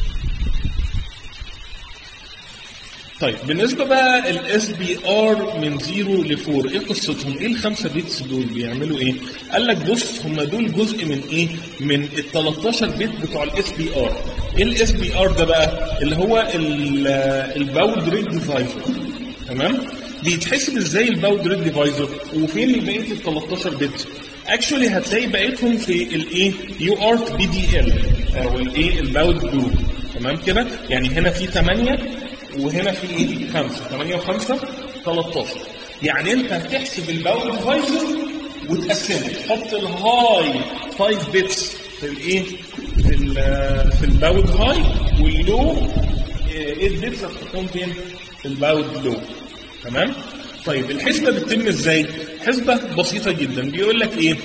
طيب بالنسبة بقى الاس بي ار من 0 ل 4 ايه قصتهم؟ ايه الخمسة بيتس دول بيعملوا ايه؟ قال لك بص هم دول جزء من ايه؟ من ال 13 بيت بتوع الاس بي ار. ايه الاس بي ار ده بقى؟ اللي هو الباود ريت ديفايزر تمام؟ بيتحسب ازاي الباود ريت ديفايزر؟ وفين بقية ال 13 بيت؟ اكشولي هتلاقي بقيتهم في الايه؟ يو ارت بي دي ال او الايه؟ الباود جروب تمام كده؟ يعني هنا في 8 وهنا في ايه؟ 5 8 و5 13 يعني انت هتحسب الباور ديفايزر وتقسمه تحط الهاي 5 بيتس في الايه؟ في ال في الباود هاي واللو 8 بيتس هتحطهم فين؟ في الباود لو تمام؟ طيب الحسبه بتتم ازاي؟ حسبه بسيطه جدا بيقول لك ايه؟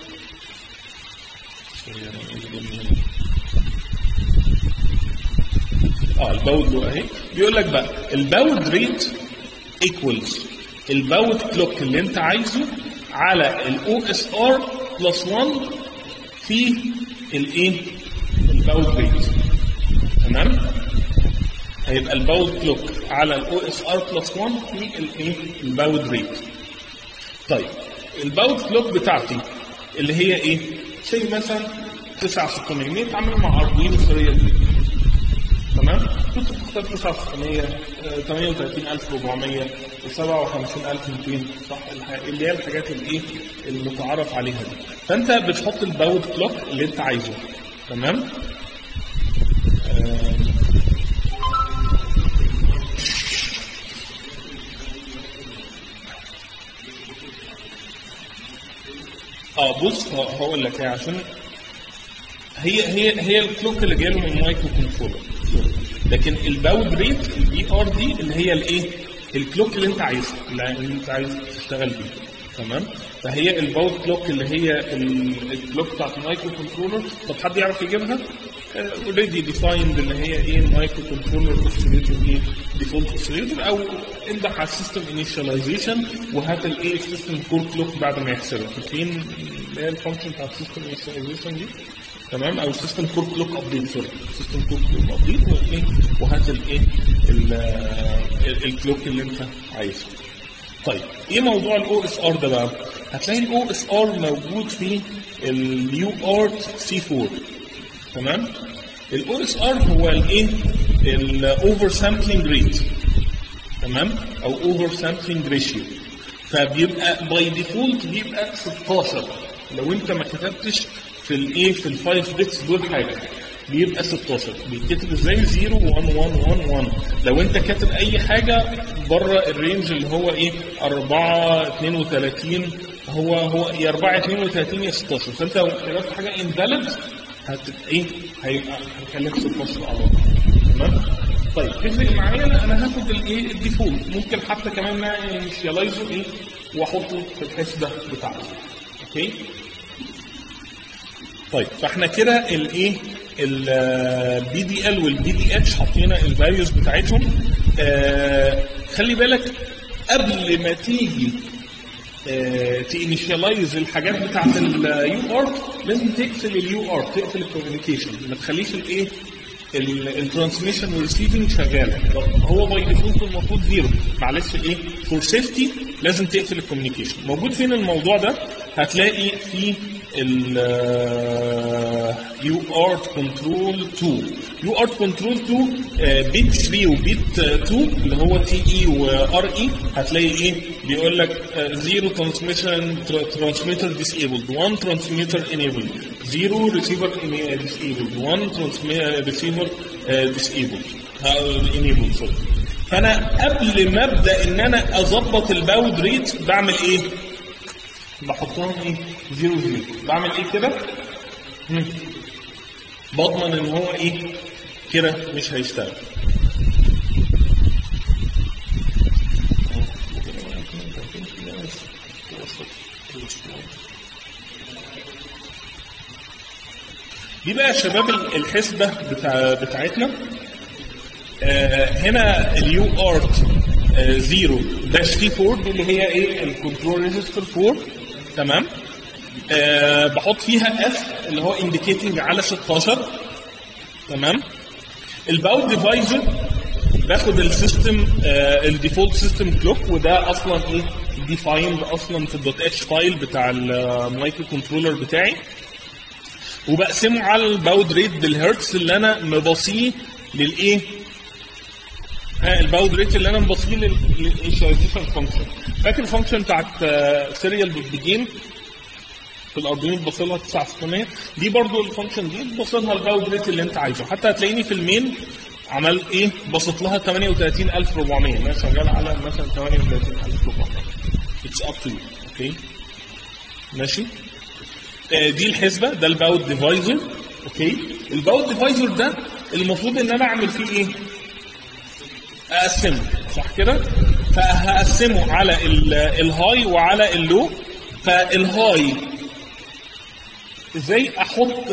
اه الباود لو اهي بيقول لك بقى الباود ريت ايكوالز الباود كلوك اللي انت عايزه على الاو اس ار بلس 1 في الايه الباود ريت تمام هيبقى الباود كلوك على الاو اس ار بلس 1 في الايه الباود ريت طيب الباود كلوك بتاعتي اللي هي ايه زي مثلا 9600 بيتعامل مع اردوين سوريه تمام كنت تختار 9600 38400 57200 صح اللي هي الحاجات الايه المتعارف عليها دي فانت بتحط الباود كلوك اللي انت عايزه تمام اه بص هقول لك عشان هي هي هي الكلوك اللي جايه من المايكرو كنترولر لكن الباود ريت البي ار دي اللي هي الايه؟ الكلوك اللي انت عايزها اللي انت عايز تشتغل بيه تمام؟ فهي الباود كلوك اللي هي الكلوك بتاعت المايكرو كنترولر طب حد يعرف يجيبها؟ اوريدي ديفايند اللي هي ايه المايكرو كنترولر اوسيليتور ايه ديفولت اوسيليتور او امدح على السيستم انيشاليزيشن وهات الايه السيستم كور كلوك بعد ما يحسبها فاكرين اللي هي الفانكشن بتاعت السيستم انيشاليزيشن دي تمام او سيستم كور كلوك ابديت سوري سيستم كور كلوك ابديت وايه وهات الايه الكلوك اللي انت عايزه طيب ايه موضوع الاو اس ار ده بقى؟ هتلاقي الاو اس ار موجود في اليو ارت سي 4 تمام؟ الاو اس ار هو الايه؟ الاوفر سامبلنج ريت تمام؟ او اوفر سامبلنج ريشيو فبيبقى باي ديفولت بيبقى 16 لو انت ما كتبتش في الايه في الفايف بيتس دول حاجه بيبقى 16 بيتكتب ازاي 0 1 1 1 1 لو انت كاتب اي حاجه بره الرينج اللي هو ايه 4 32 هو هو يا 4 32 يا 16 فانت لو كتبت حاجه انفاليد هت ايه هيبقى هيخليك 16 على طول تمام طيب تفرق معايا لا انا هاخد الايه الديفولت ممكن حتى كمان انيشيالايزه ايه واحطه في الحسبه بتاعتي اوكي طيب فاحنا كده الايه البي دي ال والبي دي اتش حاطين الفاليوز بتاعتهم آه خلي بالك قبل ما تيجي آه تينيشيالايز الحاجات بتاعت اليو ارت لازم تقفل اليو ارت تقفل الكوميونيكيشن ما تخليش الايه الترانسميشن والريسيفنج شغاله هو باي ديفولت المفروض زيرو معلش ايه فور سيفتي لازم تقفل الكوميونيكيشن موجود فين الموضوع ده هتلاقي في ال يو ارت كنترول 2 يو ارت كنترول 2 بيت 3 وبيت 2 اللي هو تي اي وار اي هتلاقي ايه بيقول لك زيرو ترانسميشن ترانسميتر ديسيبلد 1 ترانسميتر انيبلد زيرو ريسيفر ديسيبلد 1 ريسيفر ديسيبلد انيبلد سوري فانا قبل ما ابدا ان انا اظبط الباود ريت بعمل ايه؟ بحطهم ايه؟ زيرو زيرو بعمل ايه كده؟ مم. بضمن ان هو ايه؟ كده مش هيشتغل دي بقى يا شباب الحسبه بتاع بتاعتنا آه هنا اليو ارت 0 داش تي 4 دي اللي هي ايه الكنترول ريجستر 4 تمام آه بحط فيها اف اللي هو انديكيتنج على 16 تمام الباود ديفايزر باخد السيستم آه الديفولت سيستم كلوك وده اصلا ايه ديفايند اصلا في الدوت اتش فايل بتاع المايكرو كنترولر بتاعي وبقسمه على الباود ريت بالهرتز اللي انا مبصيه للايه آه الباود ريت اللي انا مبصيه للانيشاليزيشن فانكشن فاكر الفانكشن بتاعت سيريال بيجين في الاردوين بتبص لها 9600 دي برضو الفانكشن دي بتبص لها الباود ريت اللي انت عايزه حتى هتلاقيني في المين عمل ايه بسط لها 38400 انا شغال على مثلا 38400 اتس اب تو اوكي ماشي آه دي الحسبه ده الباود ديفايزر اوكي الباود ديفايزر ده المفروض ان انا اعمل فيه ايه اقسمه صح كده فهقسمه على الهاي وعلى اللو فالهاي ازاي احط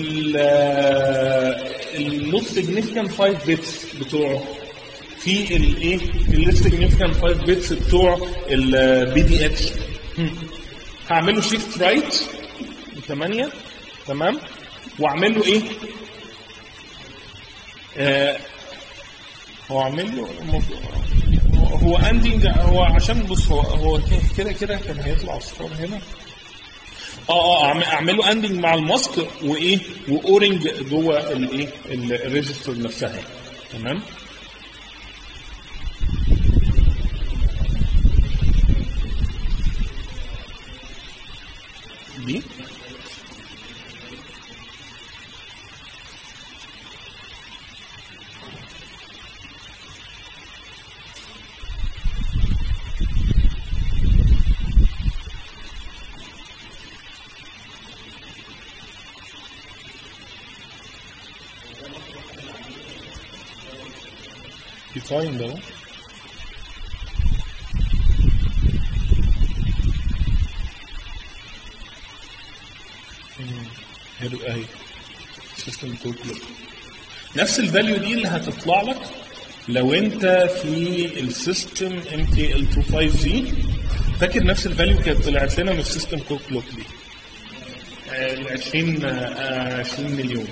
النوت سيجنيفيكانت 5 بيتس بتوعه في الايه الليست سيجنيفيكانت 5 بيتس بتوع البي دي اتش هعمله شيفت رايت 8 تمام واعمل له ايه آه هو اعمل له هو اندنج هو عشان بص هو هو كده كده كان هيطلع اصفار هنا اه اه اعمل له اندنج مع الماسك وايه واورنج جوه الايه الريجستر نفسها تمام دي defined though. حلو اهي سيستم كود كلوك نفس الفاليو دي اللي هتطلع لك لو انت في السيستم ام تي ال 25 زي فاكر نفس الفاليو كانت طلعت لنا من السيستم كود كلوك دي ال 20 20 مليون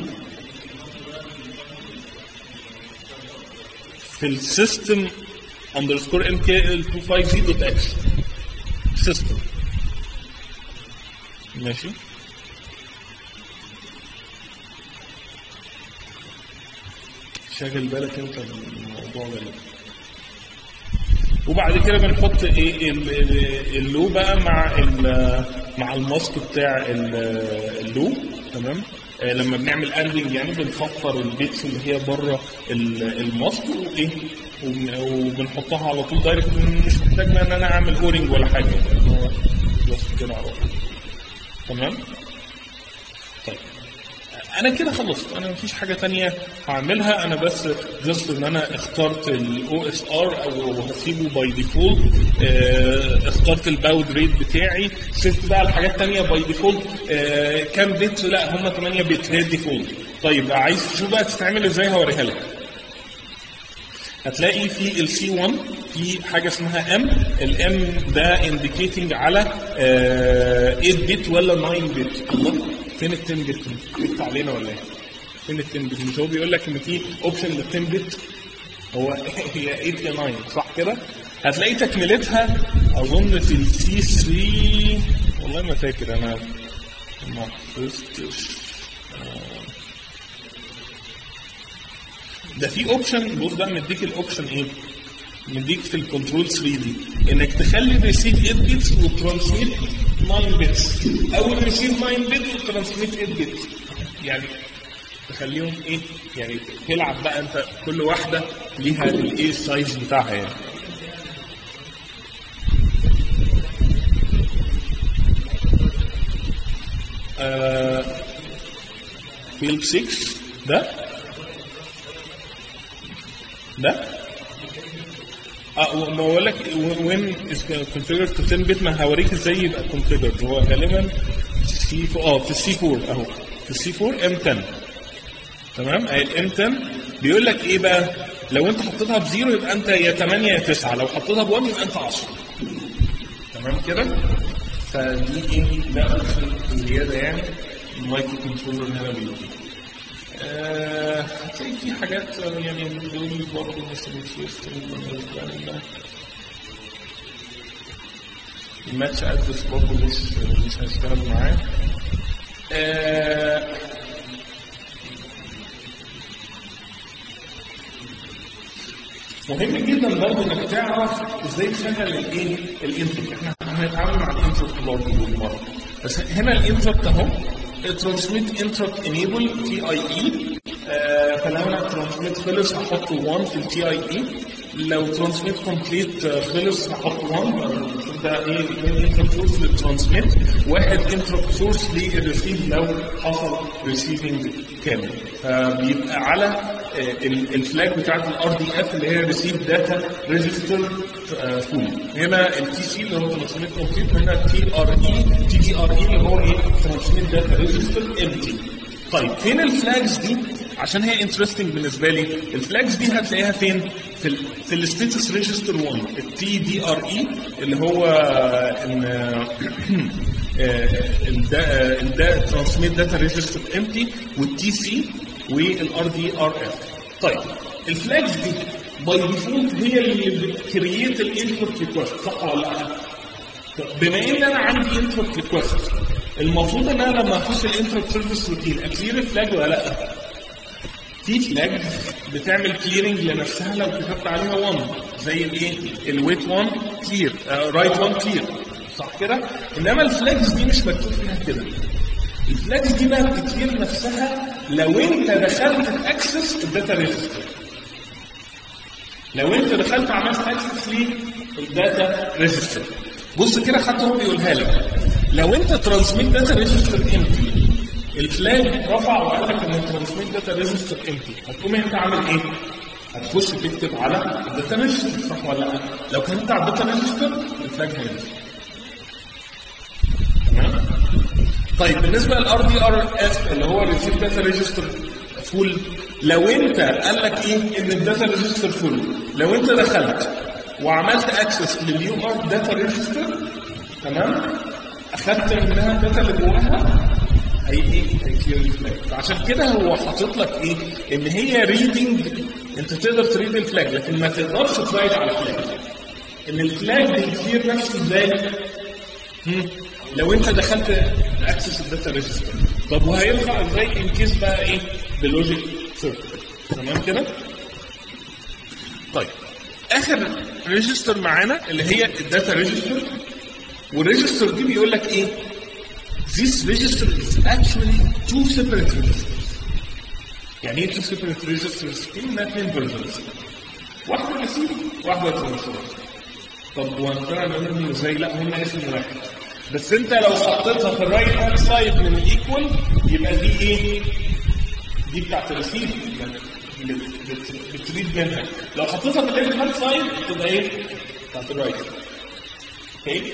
في السيستم underscore mkl25z دوت اكس سيستم ماشي شاغل بالك انت الموضوع ده ليه؟ وبعد كده بنحط ايه ال- ال- اللو بقى مع ال- مع الماسك بتاع ال- اللو تمام آه، لما بنعمل اندنج يعني بنفطر البيتس اللي هي بره ال- الماسك وايه وبن- وبنحطها على طول دايركت مش محتاج بقى ان انا اعمل اورنج ولا حاجه يعني هو بس كده على طول تمام طيب انا كده خلصت انا مفيش حاجه تانية هعملها انا بس جست ان انا اخترت الاو اس ار او هسيبه باي ديفولت اخترت الباود ريت بتاعي سبت بقى الحاجات التانية باي ديفولت كام بت لا هم 8 بت هي الديفولت طيب عايز تشوف بقى تتعمل ازاي هوريها لك هتلاقي في ال C1 في حاجه اسمها M الام ده انديكيتنج على آه، 8 بت ولا 9 بت الله فين ال 10 بت بت علينا ولا ايه؟ فين ال 10 بت مش هو بيقول لك ان في اوبشن لل 10 بت هو هي 8 يا 9 صح كده؟ هتلاقي تكملتها اظن في السي 3 والله ما فاكر انا ما حفظتش ده في اوبشن بص بقى مديك الاوبشن ايه؟ مديك في الكنترول 3 دي انك تخلي الريسيف 8 بيتس وترانسميت 9 بيتس او الريسيف 9 بيت وترانسميت 8 بيتس يعني تخليهم ايه؟ يعني تلعب بقى انت كل واحده ليها الايه السايز بتاعها يعني آه فيلد 6 ده ده اه ما بقول لك وين از configured to 10 بت ما هوريك ازاي يبقى configured هو غالبا سي اه في السي 4 اهو في السي 4 ام 10 تمام اهي الام 10 بيقول لك ايه بقى لو انت حطيتها بزيرو يبقى انت يا 8 يا 9 لو حطيتها ب 1 يبقى انت 10 تمام كده فدي ايه ده اوبشن زياده يعني المايكرو كنترولر هنا بيدي آه، هتلاقي في حاجات آه، يعني دول برضه مش سيستم بالنسبه لنا الماتش ادرس برضه مش مش هنشتغل معاه آه، مهم جدا برضه انك تعرف ازاي تشغل الايه الانتربت احنا هنتعامل مع الانتربت برضه بالمره بس هنا الانتربت اهو ترانسميت انتربت انيبل تي اي اي فلو انا ترانسميت خلص هحط 1 في التي اي اي لو ترانسميت كومبليت خلص هحط 1 ده ايه اثنين انتربت سورس للترانسميت واحد انتربت سورس للريسيف لو حصل ريسيفنج كامل فبيبقى على آه، ال- الفلاج بتاعت الار دي اف اللي هي ريسيف داتا ريجستر فول هنا التي سي اللي هو ترانسميت كومبليت هنا تي ار اي تي تي ار اي اللي هو ايه ترانسميت داتا ريجستر امتي طيب فين الفلاجز دي عشان هي انترستنج بالنسبه لي الفلاجز دي هتلاقيها فين في ال في الستيتس ريجستر 1 التي دي ار اي اللي هو ان الدا ترانسميت داتا ريجستر امتي والتي سي والار دي ار اف طيب الفلاجز دي باي ديفولت هي اللي بتكريت الانبوت ريكوست صح ولا لا؟ بما ان انا عندي انتربت ريكوست المفروض ان انا لما اخش الانتربت سيرفيس روتين اكلير الفلاج ولا لا؟ في فلاج بتعمل كليرنج لنفسها لو كتبت عليها 1 زي الايه؟ الويت 1 كلير رايت 1 كلير صح كده؟ انما الفلاجز دي مش مكتوب فيها كده الفلاجز دي بقى بتكلير نفسها لو انت دخلت الاكسس الداتا ريجستر لو انت دخلت عملت اكسس للداتا ريجستر بص كده حتى هو بيقولها لك لو انت ترانسميت داتا ريجستر امتي الفلاج رفع وقال لك ان الترانسميت داتا ريجستر امتي هتقوم انت عامل ايه؟ هتخش تكتب على الداتا ريجستر صح ولا لا؟ لو كتبت على الداتا ريجستر الفلاج هينزل تمام؟ طيب بالنسبه للار دي ار اف اللي هو ريسيف داتا ريجستر فول لو انت قال لك ايه ان الداتا ريجستر فول لو انت دخلت وعملت اكسس لليو ار داتا ريجستر تمام اخدت منها الداتا اللي جواها هي ايه هيكلير الفلاج فعشان كده هو حاطط لك ايه ان هي ريدنج انت تقدر تريد الفلاج لكن ما تقدرش ترايت على الفلاج ان الفلاج بيصير نفسه ازاي؟ هم؟ لو انت دخلت اكسس الداتا ريجستر طب وهينفع ازاي ان كيس بقى ايه بلوجيك سيركت تمام كده؟ طيب اخر ريجستر معانا اللي هي الداتا ريجستر والريجستر دي بيقول لك ايه؟ This register is actually two separate registers. يعني ايه two separate registers؟ كلمة اتنين versions. واحدة ريسيف واحدة ترانسفير. طب وهنقرا نقول ازاي؟ لا هم اسم واحد. بس انت لو حطيتها في الرايت هاند سايد من الايكوال يبقى دي ايه؟ دي بتاعت الريسيف بتريد منها. لو حطيتها في الليفت هاند سايد تبقى ايه؟ بتاعت الرايت. اوكي؟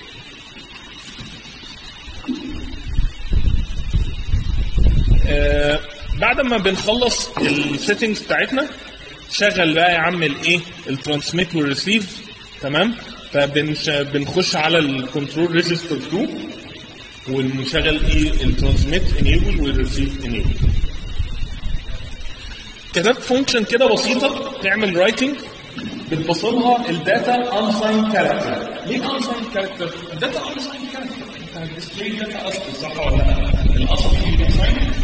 آه بعد ما بنخلص السيتنجز بتاعتنا شغل بقى يا عم الايه الترانسميت والريسيف تمام فبنخش على الكنترول ريجستر 2 ونشغل ايه الترانسميت انيبل والريسيف انيبل كتبت فانكشن كده بسيطه تعمل رايتنج بتبصلها الداتا unsigned character ليه unsigned character؟ الداتا unsigned character انت هتديسبلاي داتا اصلي صح ولا لا؟ الاصل فيه unsigned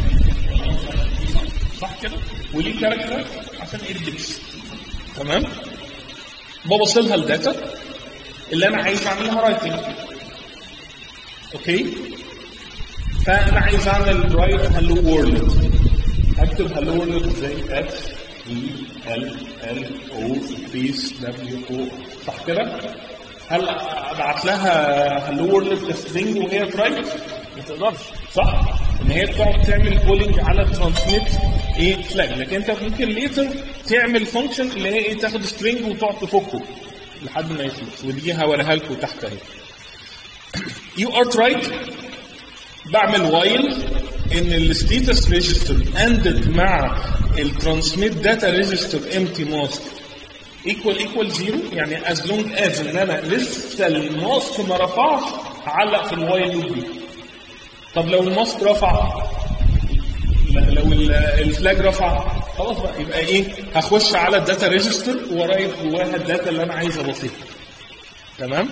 صح كده؟ وليه كاركتر عشان اندكس تمام؟ ببصلها الداتا اللي انا عايز اعملها رايتنج اوكي؟ فانا عايز اعمل رايت هلو وورلد هكتب هلو وورلد ازاي؟ اكس اي ال ال او سبيس دبليو او صح كده؟ هل ابعت لها هلو وورلد سترينج وهي رايت؟ ما تقدرش صح؟ ان هي تقعد تعمل كولينج على ترانسميت ايه فلاج لكن انت ممكن ليتر تعمل فانكشن اللي هي ايه تاخد سترينج وتقعد تفكه لحد ما يخلص ودي هوريها لكم تحت اهي يو ار رايت بعمل وايل ان الستيتس ريجستر اندد مع الترانسميت داتا ريجستر امتي ماسك ايكوال ايكوال زيرو يعني از لونج از ان انا لسه الماسك ما رفعش هعلق في الوايل لوب دي طب لو الماسك رفع لو الفلاج رفع خلاص بقى يبقى ايه هخش على الداتا ريجستر ورايت جواها الداتا اللي انا عايز ابسطها تمام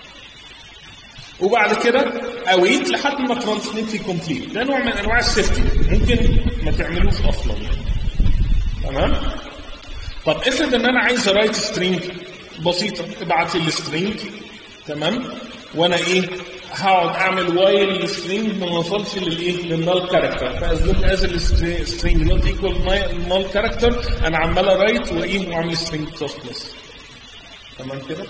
وبعد كده اويت لحد ما ترانسميت كومبليت ده نوع من انواع السيفتي ممكن ما تعملوش اصلا يعني. تمام طب افرض ان انا عايز ارايت سترينج بسيطه ابعت لي السترينج تمام وانا ايه هقعد اعمل وايل السترينج ما وصلش للايه للنال كاركتر فاز لونج از السترينج نوت ايكوال نال كاركتر انا عمال ارايت وايه واعمل سترينج بلس بلس تمام كده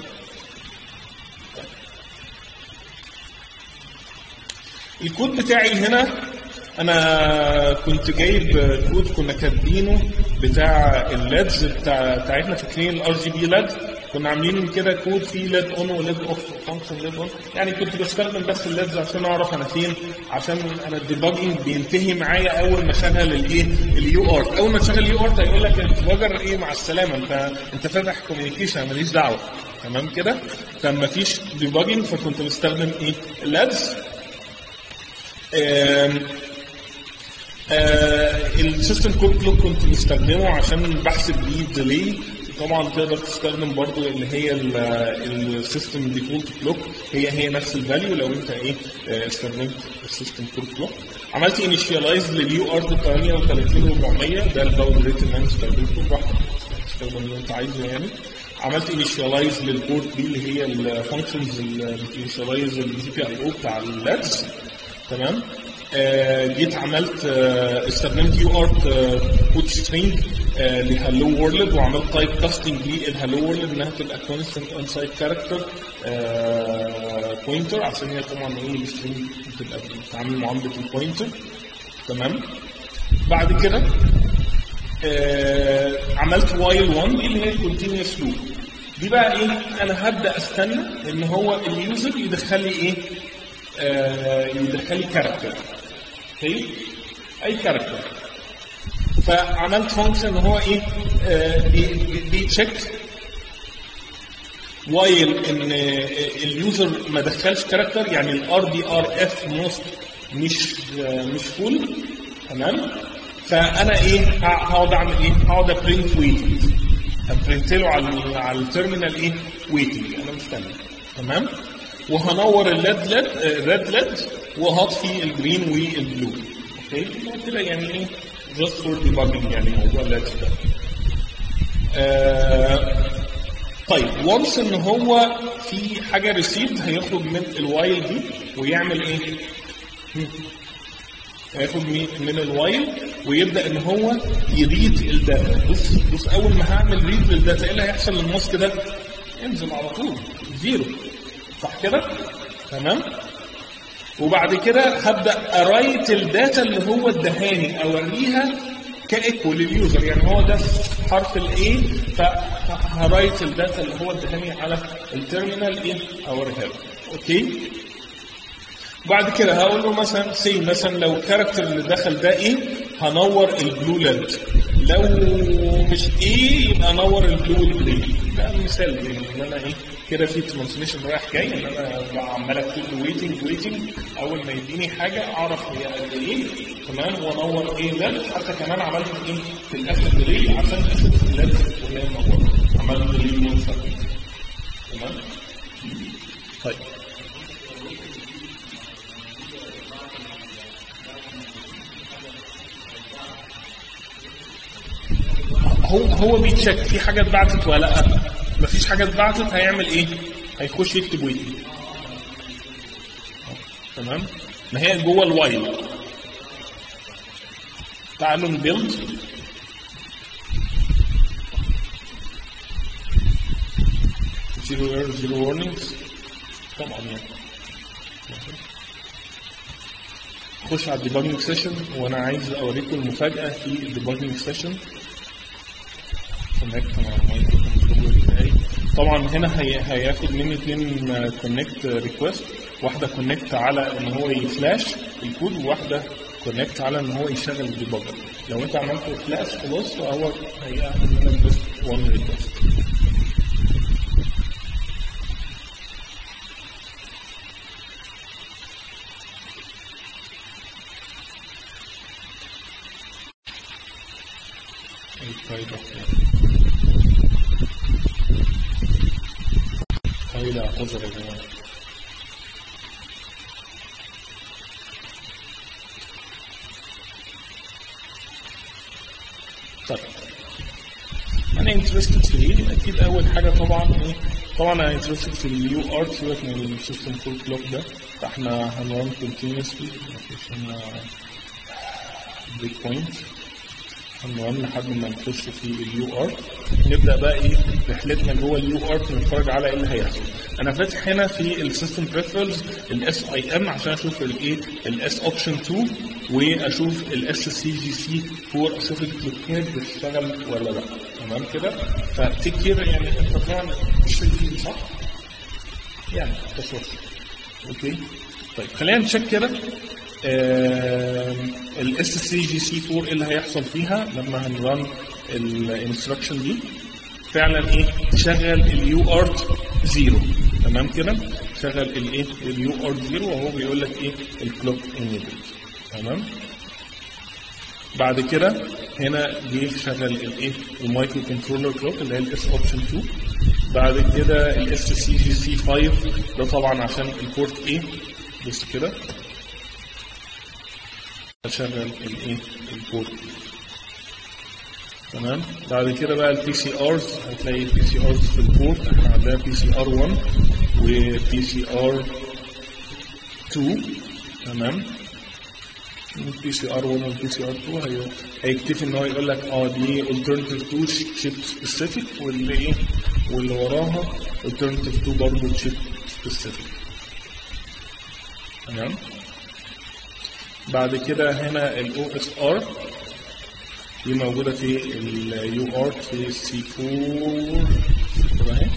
الكود بتاعي هنا انا كنت جايب كود كنا كاتبينه بتاع الليدز بتاع بتاعتنا فاكرين الار جي بي ليد كنا عاملين كده كود فيه ليد اون وليد اوف فانكشن ليد اون يعني كنت بستخدم بس الليدز عشان اعرف انا فين عشان انا الديباجنج بينتهي معايا اول ما اشغل الايه اليو ارت اول ما تشغل اليو ارت هيقول لك الديباجر ايه مع السلامه انت انت فاتح كوميونيكيشن ماليش دعوه تمام كده فما فيش ديباجنج فكنت بستخدم ايه الليدز السيستم كود كلوك كنت مستخدمه عشان بحسب بيه الديلي طبعا تقدر تستخدم برضو اللي هي السيستم ديفولت كلوك هي هي نفس الفاليو لو انت ايه استخدمت السيستم كود كلوك عملت انيشيالايز لليو ارت 38400 ده الباور ريت اللي انا استخدمته براحتك تستخدم اللي انت عايزه يعني عملت انيشيالايز للبورت دي اللي هي الفانكشنز اللي بتنيشيالايز الجي بي اي او بتاع اللابس تمام آه جيت عملت آه استخدمت يو ارت كود سترينج لهالو وورلد وعملت تايب كاستنج للهالو وورلد انها تبقى كونستنت ان سايد كاركتر بوينتر عشان هي طبعا ايه السترينج بتبقى بتتعامل معامله البوينتر تمام بعد كده آه عملت وايل 1 دي اللي هي الكونتينوس لوب دي بقى ايه انا هبدا استنى ان هو اليوزر يدخل لي ايه آه يدخل لي كاركتر اوكي اي كاركتر فعملت فانكشن ان هو ايه آه بيتشيك وايل ان اليوزر ما دخلش كاركتر يعني الار دي ار اف موست مش آه مش فول تمام فانا ايه ه- هقعد اعمل ايه؟ هقعد ابرنت ويتنج هبرنت له على ال- على التيرمينال ايه؟ ويتنج انا مستني تمام؟ وهنور الليد ليد الريد ليد وهطفي الجرين والبلو اوكي كده يعني ايه جاست فور ديباجنج يعني موضوع الليد ده آه طيب وانس ان هو في حاجه ريسيفد هيخرج من الوايل دي ويعمل ايه؟ هم. هياخد مي- من الوايل ويبدا ان هو يريد الداتا بص بص اول ما هعمل ريد للداتا ايه اللي هيحصل للماسك ده؟ ينزل على طول زيرو صح كده؟ تمام؟ وبعد كده هبدا ارايت الداتا اللي هو ادهاني اوريها كايكو لليوزر يعني هو ده حرف الاي فهرايت الداتا اللي هو ادهاني على التيرمينال ايه اوريها له اوكي بعد كده هقول له مثلا سي مثلا لو الكاركتر اللي دخل ده ايه هنور البلو ليد لو مش ايه يبقى نور البلو والجرين ده مثال يعني ان انا ايه كده في ترانسليشن رايح جاي ان انا بقى عمال اكتب له ويتنج ويتنج اول ما يديني حاجه اعرف هي قد ايه تمام وانور ايه ليد حتى كمان عملت ايه في الاخر ديلي عشان اشوف الليد وهي منوره عملت ديلي من تمام طيب هو هو بيتشك في حاجه اتبعتت ولا لا مفيش حاجه اتبعتت هيعمل ايه هيخش يكتب ويتنج تمام ما هي جوه الوايل تعالوا نبيلد زيرو ايرور زيرو وارنينجز طبعا يعني خش على الديباجنج سيشن وانا عايز اوريكم المفاجاه في الديباجنج سيشن كونكت مع المايكرو كنترولر بتاعي طبعا هنا هي هياخد مني اثنين كونكت ريكوست واحده كونكت على ان هو يفلاش الكود وواحده كونكت على ان هو يشغل الديباجر لو انت عملت فلاش خلاص فهو هياخد منك بس 1 ريكوست الفايدة فايدة اعتذر يا جماعة طيب انا انترستد في ايه؟ اكيد اول حاجه طبعا ايه؟ طبعا انا انترستد في اليو ارت سيبك من السيستم فول كلوك ده فاحنا هنران كونتينوسلي مفيش هنا بريك بوينت هنران لحد ما نخش في اليو ارت نبدا بقى ايه رحلتنا جوه اليو ارت نتفرج على ايه اللي هيحصل انا فاتح هنا في السيستم بريفرنس الاس اي ام عشان اشوف الايه الاس اوبشن 2 واشوف الاس سي جي سي 4 اشوف الكلوكات بتشتغل ولا لا تمام كده فتكير يعني انت طبعا مش فاهم صح؟ يعني تصور اوكي طيب خلينا نتشيك كده الاس سي جي سي 4 ايه اللي هيحصل فيها لما هنران الانستراكشن دي فعلا ايه تشغل اليو ارت زيرو تمام كده شغل الايه اليو ارت زيرو وهو بيقول لك ايه الكلوك انيبل تمام بعد كده هنا جه شغل الايه المايكرو كنترولر كلوك اللي هي الاس اوبشن 2 بعد كده الاس سي جي سي 5 ده طبعا عشان البورت ايه بص كده اشغل الايه البورت تمام بعد كده بقى البي سي ارز هتلاقي البي سي ارز في البورت احنا عندنا بي سي ار 1 وبي سي ار 2 تمام البي سي ار 1 والبي سي ار 2 هي هيكتفي ان هو يقول لك اه دي alternative 2 شيب سبيسيفيك واللي ايه واللي وراها alternative 2 برضه شيب سبيسيفيك تمام بعد كده هنا الاو اس ار دي موجودة في اليو ارت في سي 4 كده اهي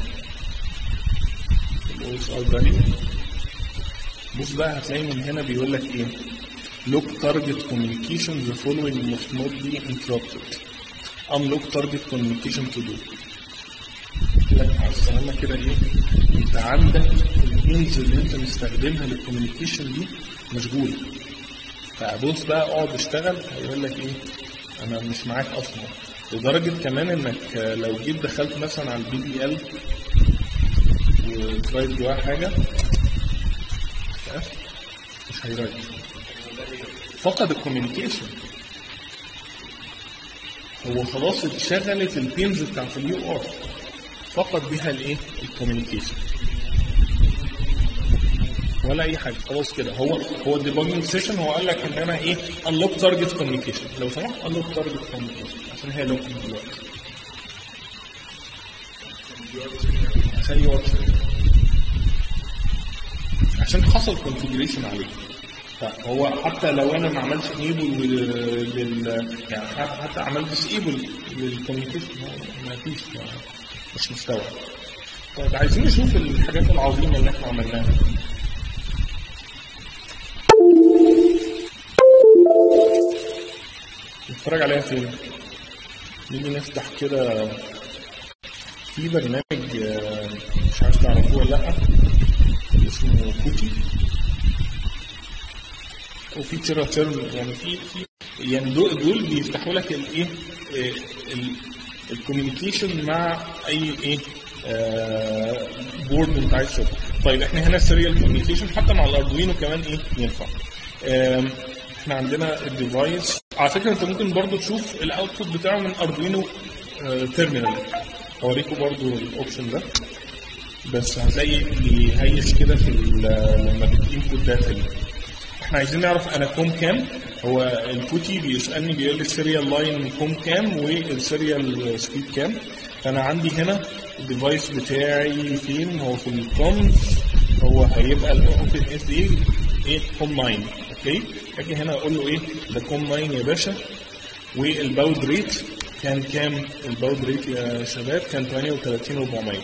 الاو اس ار فاليو بص بقى هتلاقي من هنا بيقول لك ايه look target communication the following must not be interrupted unlock target communication to do لك على السلامة كده ايه انت عندك المينز اللي انت مستخدمها للكوميونيكيشن دي مشغولة فبص بقى اقعد اشتغل هيقول لك ايه انا مش معاك اصلا لدرجه كمان انك آه، لو جيت دخلت مثلا على البي دي ال وترايت جواها حاجه مش هيرايت فقد الكوميونيكيشن هو خلاص اتشغلت البينز بتاعت اليو ار فقد بيها الايه الكوميونيكيشن ولا اي حاجه خلاص كده هو هو الديباجنج سيشن هو قال لك ان انا ايه انلوك تارجت كوميونيكيشن لو سمحت انلوك تارجت كوميونيكيشن عشان هي لوك دلوقتي عشان يواتش عشان حصل كونفجريشن عليه فهو حتى لو انا ما عملتش انيبل لل يعني حتى عملت ديسيبل للكوميونيكيشن ما فيش مش مستوعب طيب عايزين نشوف الحاجات العظيمه اللي احنا عملناها نتفرج عليها فين؟ نيجي نفتح كده في برنامج آه، مش عارف تعرفوه ولا لا اسمه كوتي وفي تيرا تيرم يعني في في يعني دول, دول بيفتحوا لك الايه الكوميونيكيشن مع اي ايه آه بورد انت عايز تشوفه طيب احنا هنا السيريال كوميونيكيشن حتى مع الاردوينو كمان ايه ينفع آم، احنا عندنا الديفايس على فكره انت ممكن برضو تشوف الاوتبوت بتاعه من اردوينو تيرمينال اوريكم برضو الاوبشن ده بس هتلاقي بيهيش كده في ال- لما بتنكت داخل احنا عايزين نعرف انا كوم كام هو الكوتي بيسالني بيقول لي السيريال لاين كوم كام والسيريال سبيد كام فانا عندي هنا الديفايس بتاعي فين هو في الكومز هو هيبقى الاوبن اس دي ايه كوم 9 اوكي اجي هنا اقول له ايه ده كوم 9 يا باشا والباود ريت كان كام الباود ريت يا شباب كان 38400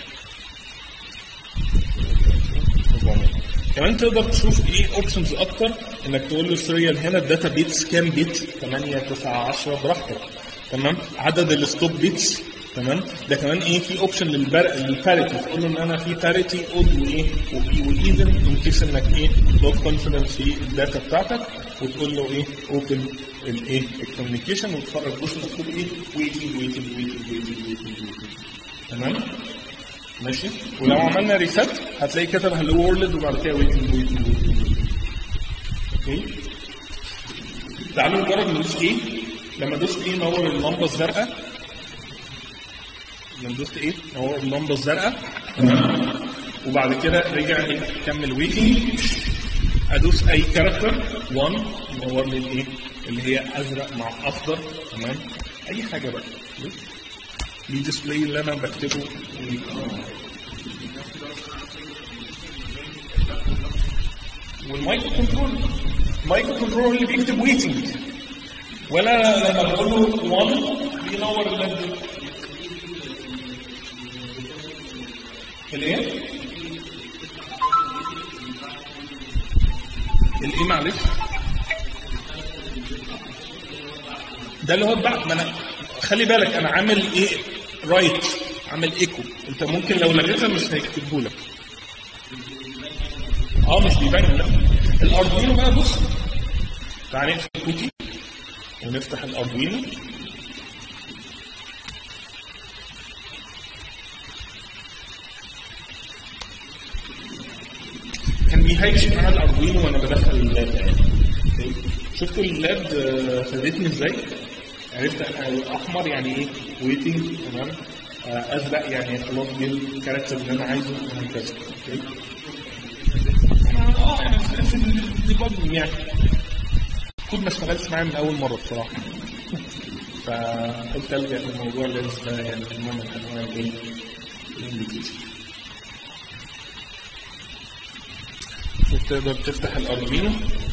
400 كمان تقدر تشوف ايه اوبشنز اكتر انك تقول له السيريال هنا الداتا بيتس كام بيت 8 9 10 براحتك تمام عدد الستوب بيتس تمام ده كمان ايه في اوبشن للباريتي تقول له ان انا في باريتي اود وايه وايفن ان كيس انك ايه لوت كونفيدنس في الداتا بتاعتك وتقول له ايه اوبن الايه الكوميونيكيشن وتفرج بص مكتوب ايه ويتنج ويتنج ويتنج ويتنج ويتنج تمام ماشي ولو عملنا ريسيت هتلاقي كتب هلو وورلد وبعد كده ويتنج ويتنج ويتنج اوكي تعالوا نجرب ندوس ايه لما دوست ايه نور اللمبه الزرقاء لما دوست ايه نور اللمبه الزرقاء تمام وبعد كده رجع ايه كمل ويتنج ادوس اي كاركتر 1 ينور لي الايه اللي هي ازرق مع اخضر تمام اي حاجه بقى دي ديسبلاي اللي انا بكتبه والمايكرو كنترول المايكرو كنترول اللي بيكتب ويتنج ولا لما بقول له 1 بينور اللاب ده الايه؟ الايه معلش؟ ده اللي هو بعد ما انا خلي بالك انا عامل ايه رايت عامل ايكو انت ممكن لو لغيتها مش هيكتبه لك اه مش بيبان لا الاردوينو بقى بص تعالى نقفل الكوكي ونفتح الاردوينو كان بيهيش معايا الاردوينو وانا بدخل اللاب يعني شفتوا اللاب آه، فادتني ازاي؟ عرفت آه، احمر يعني ايه ويتنج تمام آه، ازرق يعني خلاص دي الكاركتر اللي انا عايزه وهكذا اوكي اه يعني في في الديباجنج يعني كود ما اشتغلش معايا من اول مره بصراحه فقلت الجا لموضوع اللينس ده يعني نوع من انواع الايه الانجليزي تقدر تفتح الاردوينو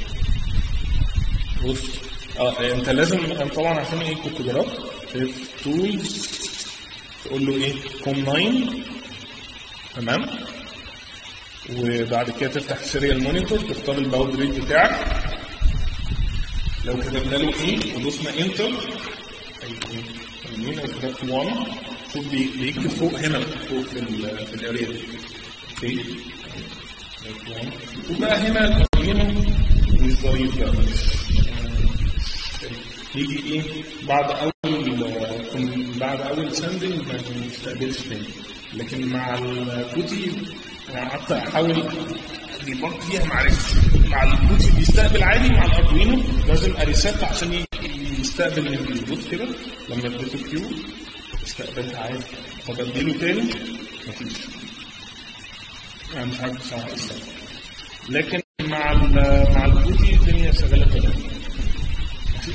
بص اه انت لازم طبعا عشان ايه كنت جربت في تولز تقول له ايه كوم 9 تمام وبعد كده تفتح سيريال مونيتور تختار الباود ريت بتاعك لو كتبنا له ايه ودوسنا انتر ايوه يمين لو كتبت 1 شوف بي- بيكتب فوق هنا فوق في ال في الاريا دي اوكي وبقى هنا الارينا مش ظريف بقى مش يجي ايه بعد اول بعد اول سندنج ما يستقبلش تاني لكن مع الكوتي انا قعدت احاول ديباج فيها معرفتش مع الكوتي بيستقبل عادي مع الاردوينو لازم اريسات عشان ي- يستقبل من البوت كده لما اديته كيو استقبلها عادي طب اديله تاني مفيش انا مش عارف بصراحه ايه السبب لكن مع ال مع الكوتي الدنيا شغاله تمام ماشي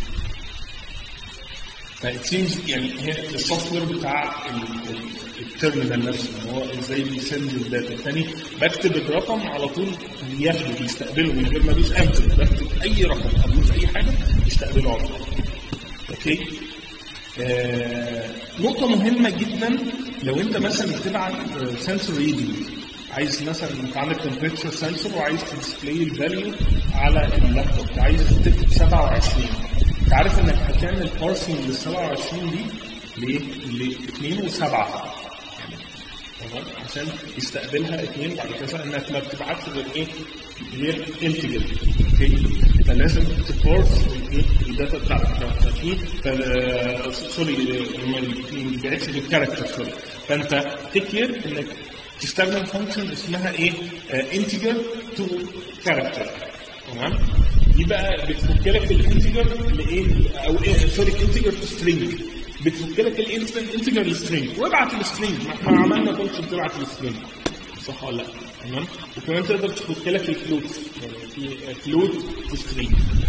فإت سيمز يعني هي السوفت وير بتاع ال- ال- التيرمينال نفسه إن هو ازاي بيسند الداتا الثاني بكتب الرقم على طول بياخده بيستقبله من غير ما ادوس انتر بكتب اي رقم ادوس اي حاجه يستقبله على طول اوكي آه نقطة مهمة جدا لو انت مثلا بتبعت سنسور ريدنج عايز مثلا انت عندك تمبريتشر سنسور وعايز تديسبلاي الفاليو على اللابتوب عايز تكتب 27 انت عارف انك هتعمل بارسنج لل 27 دي ليه؟ ل 2 و7 تمام عشان يستقبلها اثنين بعد كده انك ما بتبعتش غير ايه؟ غير انتجر اوكي انت لازم تبارس الايه؟ الداتا بتاعتك ففي ف- سوري ما بيبعتش بالكاركتر سوري فانت تكير انك تستخدم فانكشن اسمها ايه؟ انتجر تو كاركتر تمام؟ دي بقى بتفك لك الانتجر لايه؟ او ايه سوري انتجر تو سترينج بتفك لك الانتجر للسترينج وابعت السترينج ما احنا عملنا فانكشن بتبعت السترينج صح ولا لا؟ تمام؟ وكمان تقدر تفك لك الفلوت يعني في فلوت تو سترينج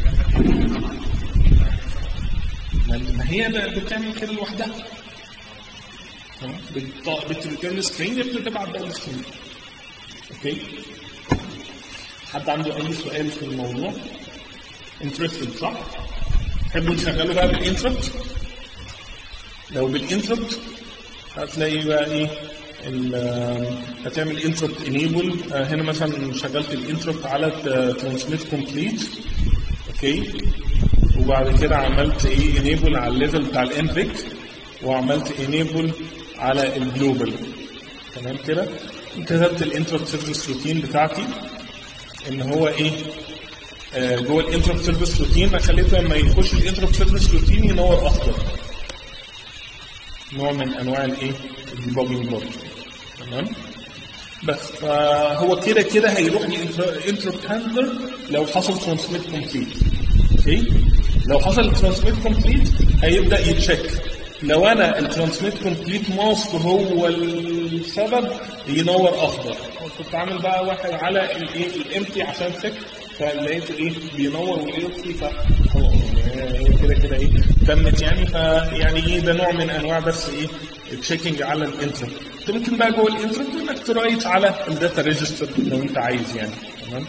ما ما هي ب- بتعمل كده لوحدها تمام؟ بت- بت- بتعمل سترينج بتبعت بقى السترينج اوكي؟ حد عنده اي سؤال في الموضوع؟ انترستد صح؟ تحبوا نشغله بقى بالانتربت؟ لو بالانتربت هتلاقي بقى ايه ال- هتعمل انتربت انيبل هنا مثلا شغلت الانتربت على ترانسميت كومبليت اوكي وبعد كده عملت ايه انيبل على الليفل بتاع الانفيك وعملت انيبل على الجلوبال تمام كده كتبت الانتربت سيرفيس روتين بتاعتي ان هو ايه آه، جوه الانتربت سيرفيس روتين انا خليته لما يخش الانتربت سيرفيس روتين ينور اخضر نوع من انواع الايه الديباجنج برضه تمام بس فهو كده كده هيروح للانتربت هاندلر لو حصل ترانسميت كومبليت اوكي لو حصل ترانسميت كومبليت هيبدا يتشيك لو انا الترانسميت كومبليت ماسك هو السبب ينور اخضر كنت عامل بقى واحد على الايه الامتي عشان تشيك فلقيته ايه بينور ويطفي فهو هي كده كده ايه تمت يعني فيعني ايه ده نوع من انواع بس ايه تشيكنج على الانترنت انت ممكن بقى جوه الانترنت انك ترايت على الداتا ريجستر لو انت عايز يعني تمام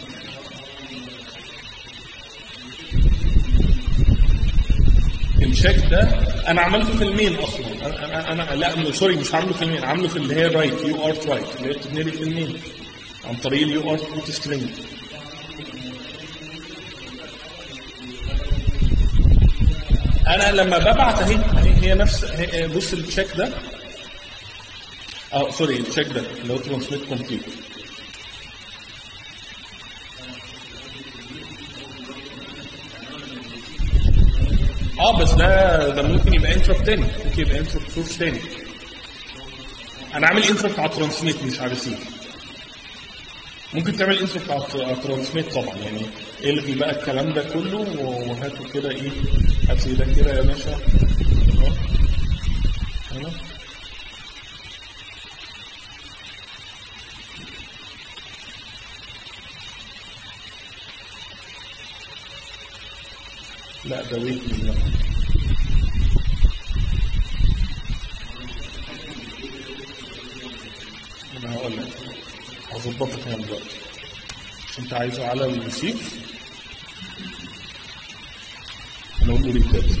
الشيك ده انا عملته في المين اصلا انا انا, أنا لا سوري مش عامله في المين عامله في اللي هي رايت يو ار رايت اللي هي بتبني في المين عن طريق اليو ار روت سترينج انا لما ببعت اهي اهي هي نفس هي بص التشيك ده اه سوري التشيك ده اللي هو ترانسميت كومبليت اه بس ده ده ممكن يبقى انتربت تاني ممكن يبقى انتربت سورس تاني انا عامل انتربت على ترانسميت مش على ريسيف ممكن تعمل انتربت على ترانسميت طبعا يعني الغي بقى الكلام ده كله وهاته كده ايه هات لي ده كده يا باشا اهو هنا لا ده ويكلي لا انا هقول لك هظبطك انا دلوقتي مش انت عايزه على الريسيف انا اقول له ريبليس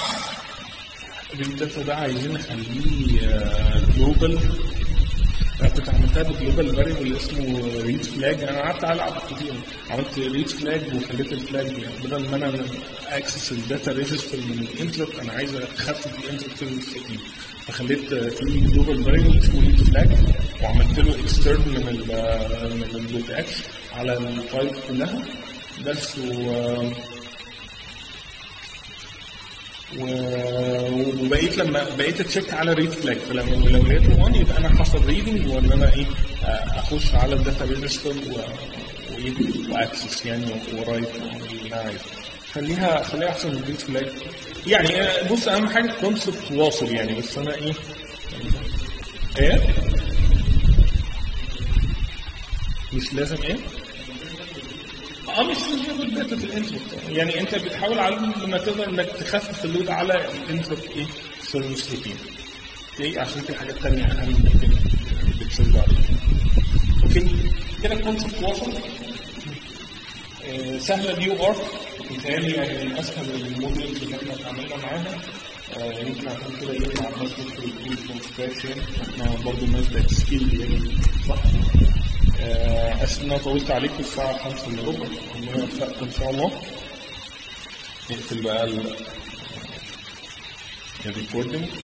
الداتا ده عايزين نخليه جلوبال كنت عملتها بجلوبال فاريبل اسمه ريد فلاج انا قعدت العب كتير عملت ريد فلاج وخليت الفلاج يعني بدل ما انا اكسس الداتا ريجستر من الانتربت انا عايز اخفف الانتربت في السيتنج فخليت في جلوبال فاريبل اسمه ريد فلاج وعملت له اكسترن من ال من الدوت اكس على الفايل كلها بس و و- وبقيت لما بقيت اتشيك على ريد فلاج فلما لو لقيته 1 يبقى انا حصل ريدنج وان انا ايه آه، اخش على الداتا ريجستر وايه واكسس يعني ورايت اللي انا عايزه خليها خليها احسن من ريد فلاج يعني آه، بص اهم حاجه الكونسبت واصل يعني بس انا ايه ايه مش لازم ايه اه مش لازم ياخد داتا في الانتربت يعني انت بتحاول على قد ما تقدر انك تخفف اللود على الانتربت ايه سيرفيس روتين اوكي عشان في حاجات تانية اهم ممكن بتسيرف عليها اوكي كده الكونسبت وصل آه، سهله اليو ارك متهيألي يعني من اسهل الموديلز اللي احنا اتعاملنا معاها آه، يمكن عشان كده يطلع الناس تدخل الكود فروم سكراتش يعني احنا برضه الناس بقت سكيل يعني صح آه، اسف ان انا طولت عليكم الساعه 5 الا ربع ربنا يوفقكم ان شاء الله نقفل بقى ال- الريكوردنج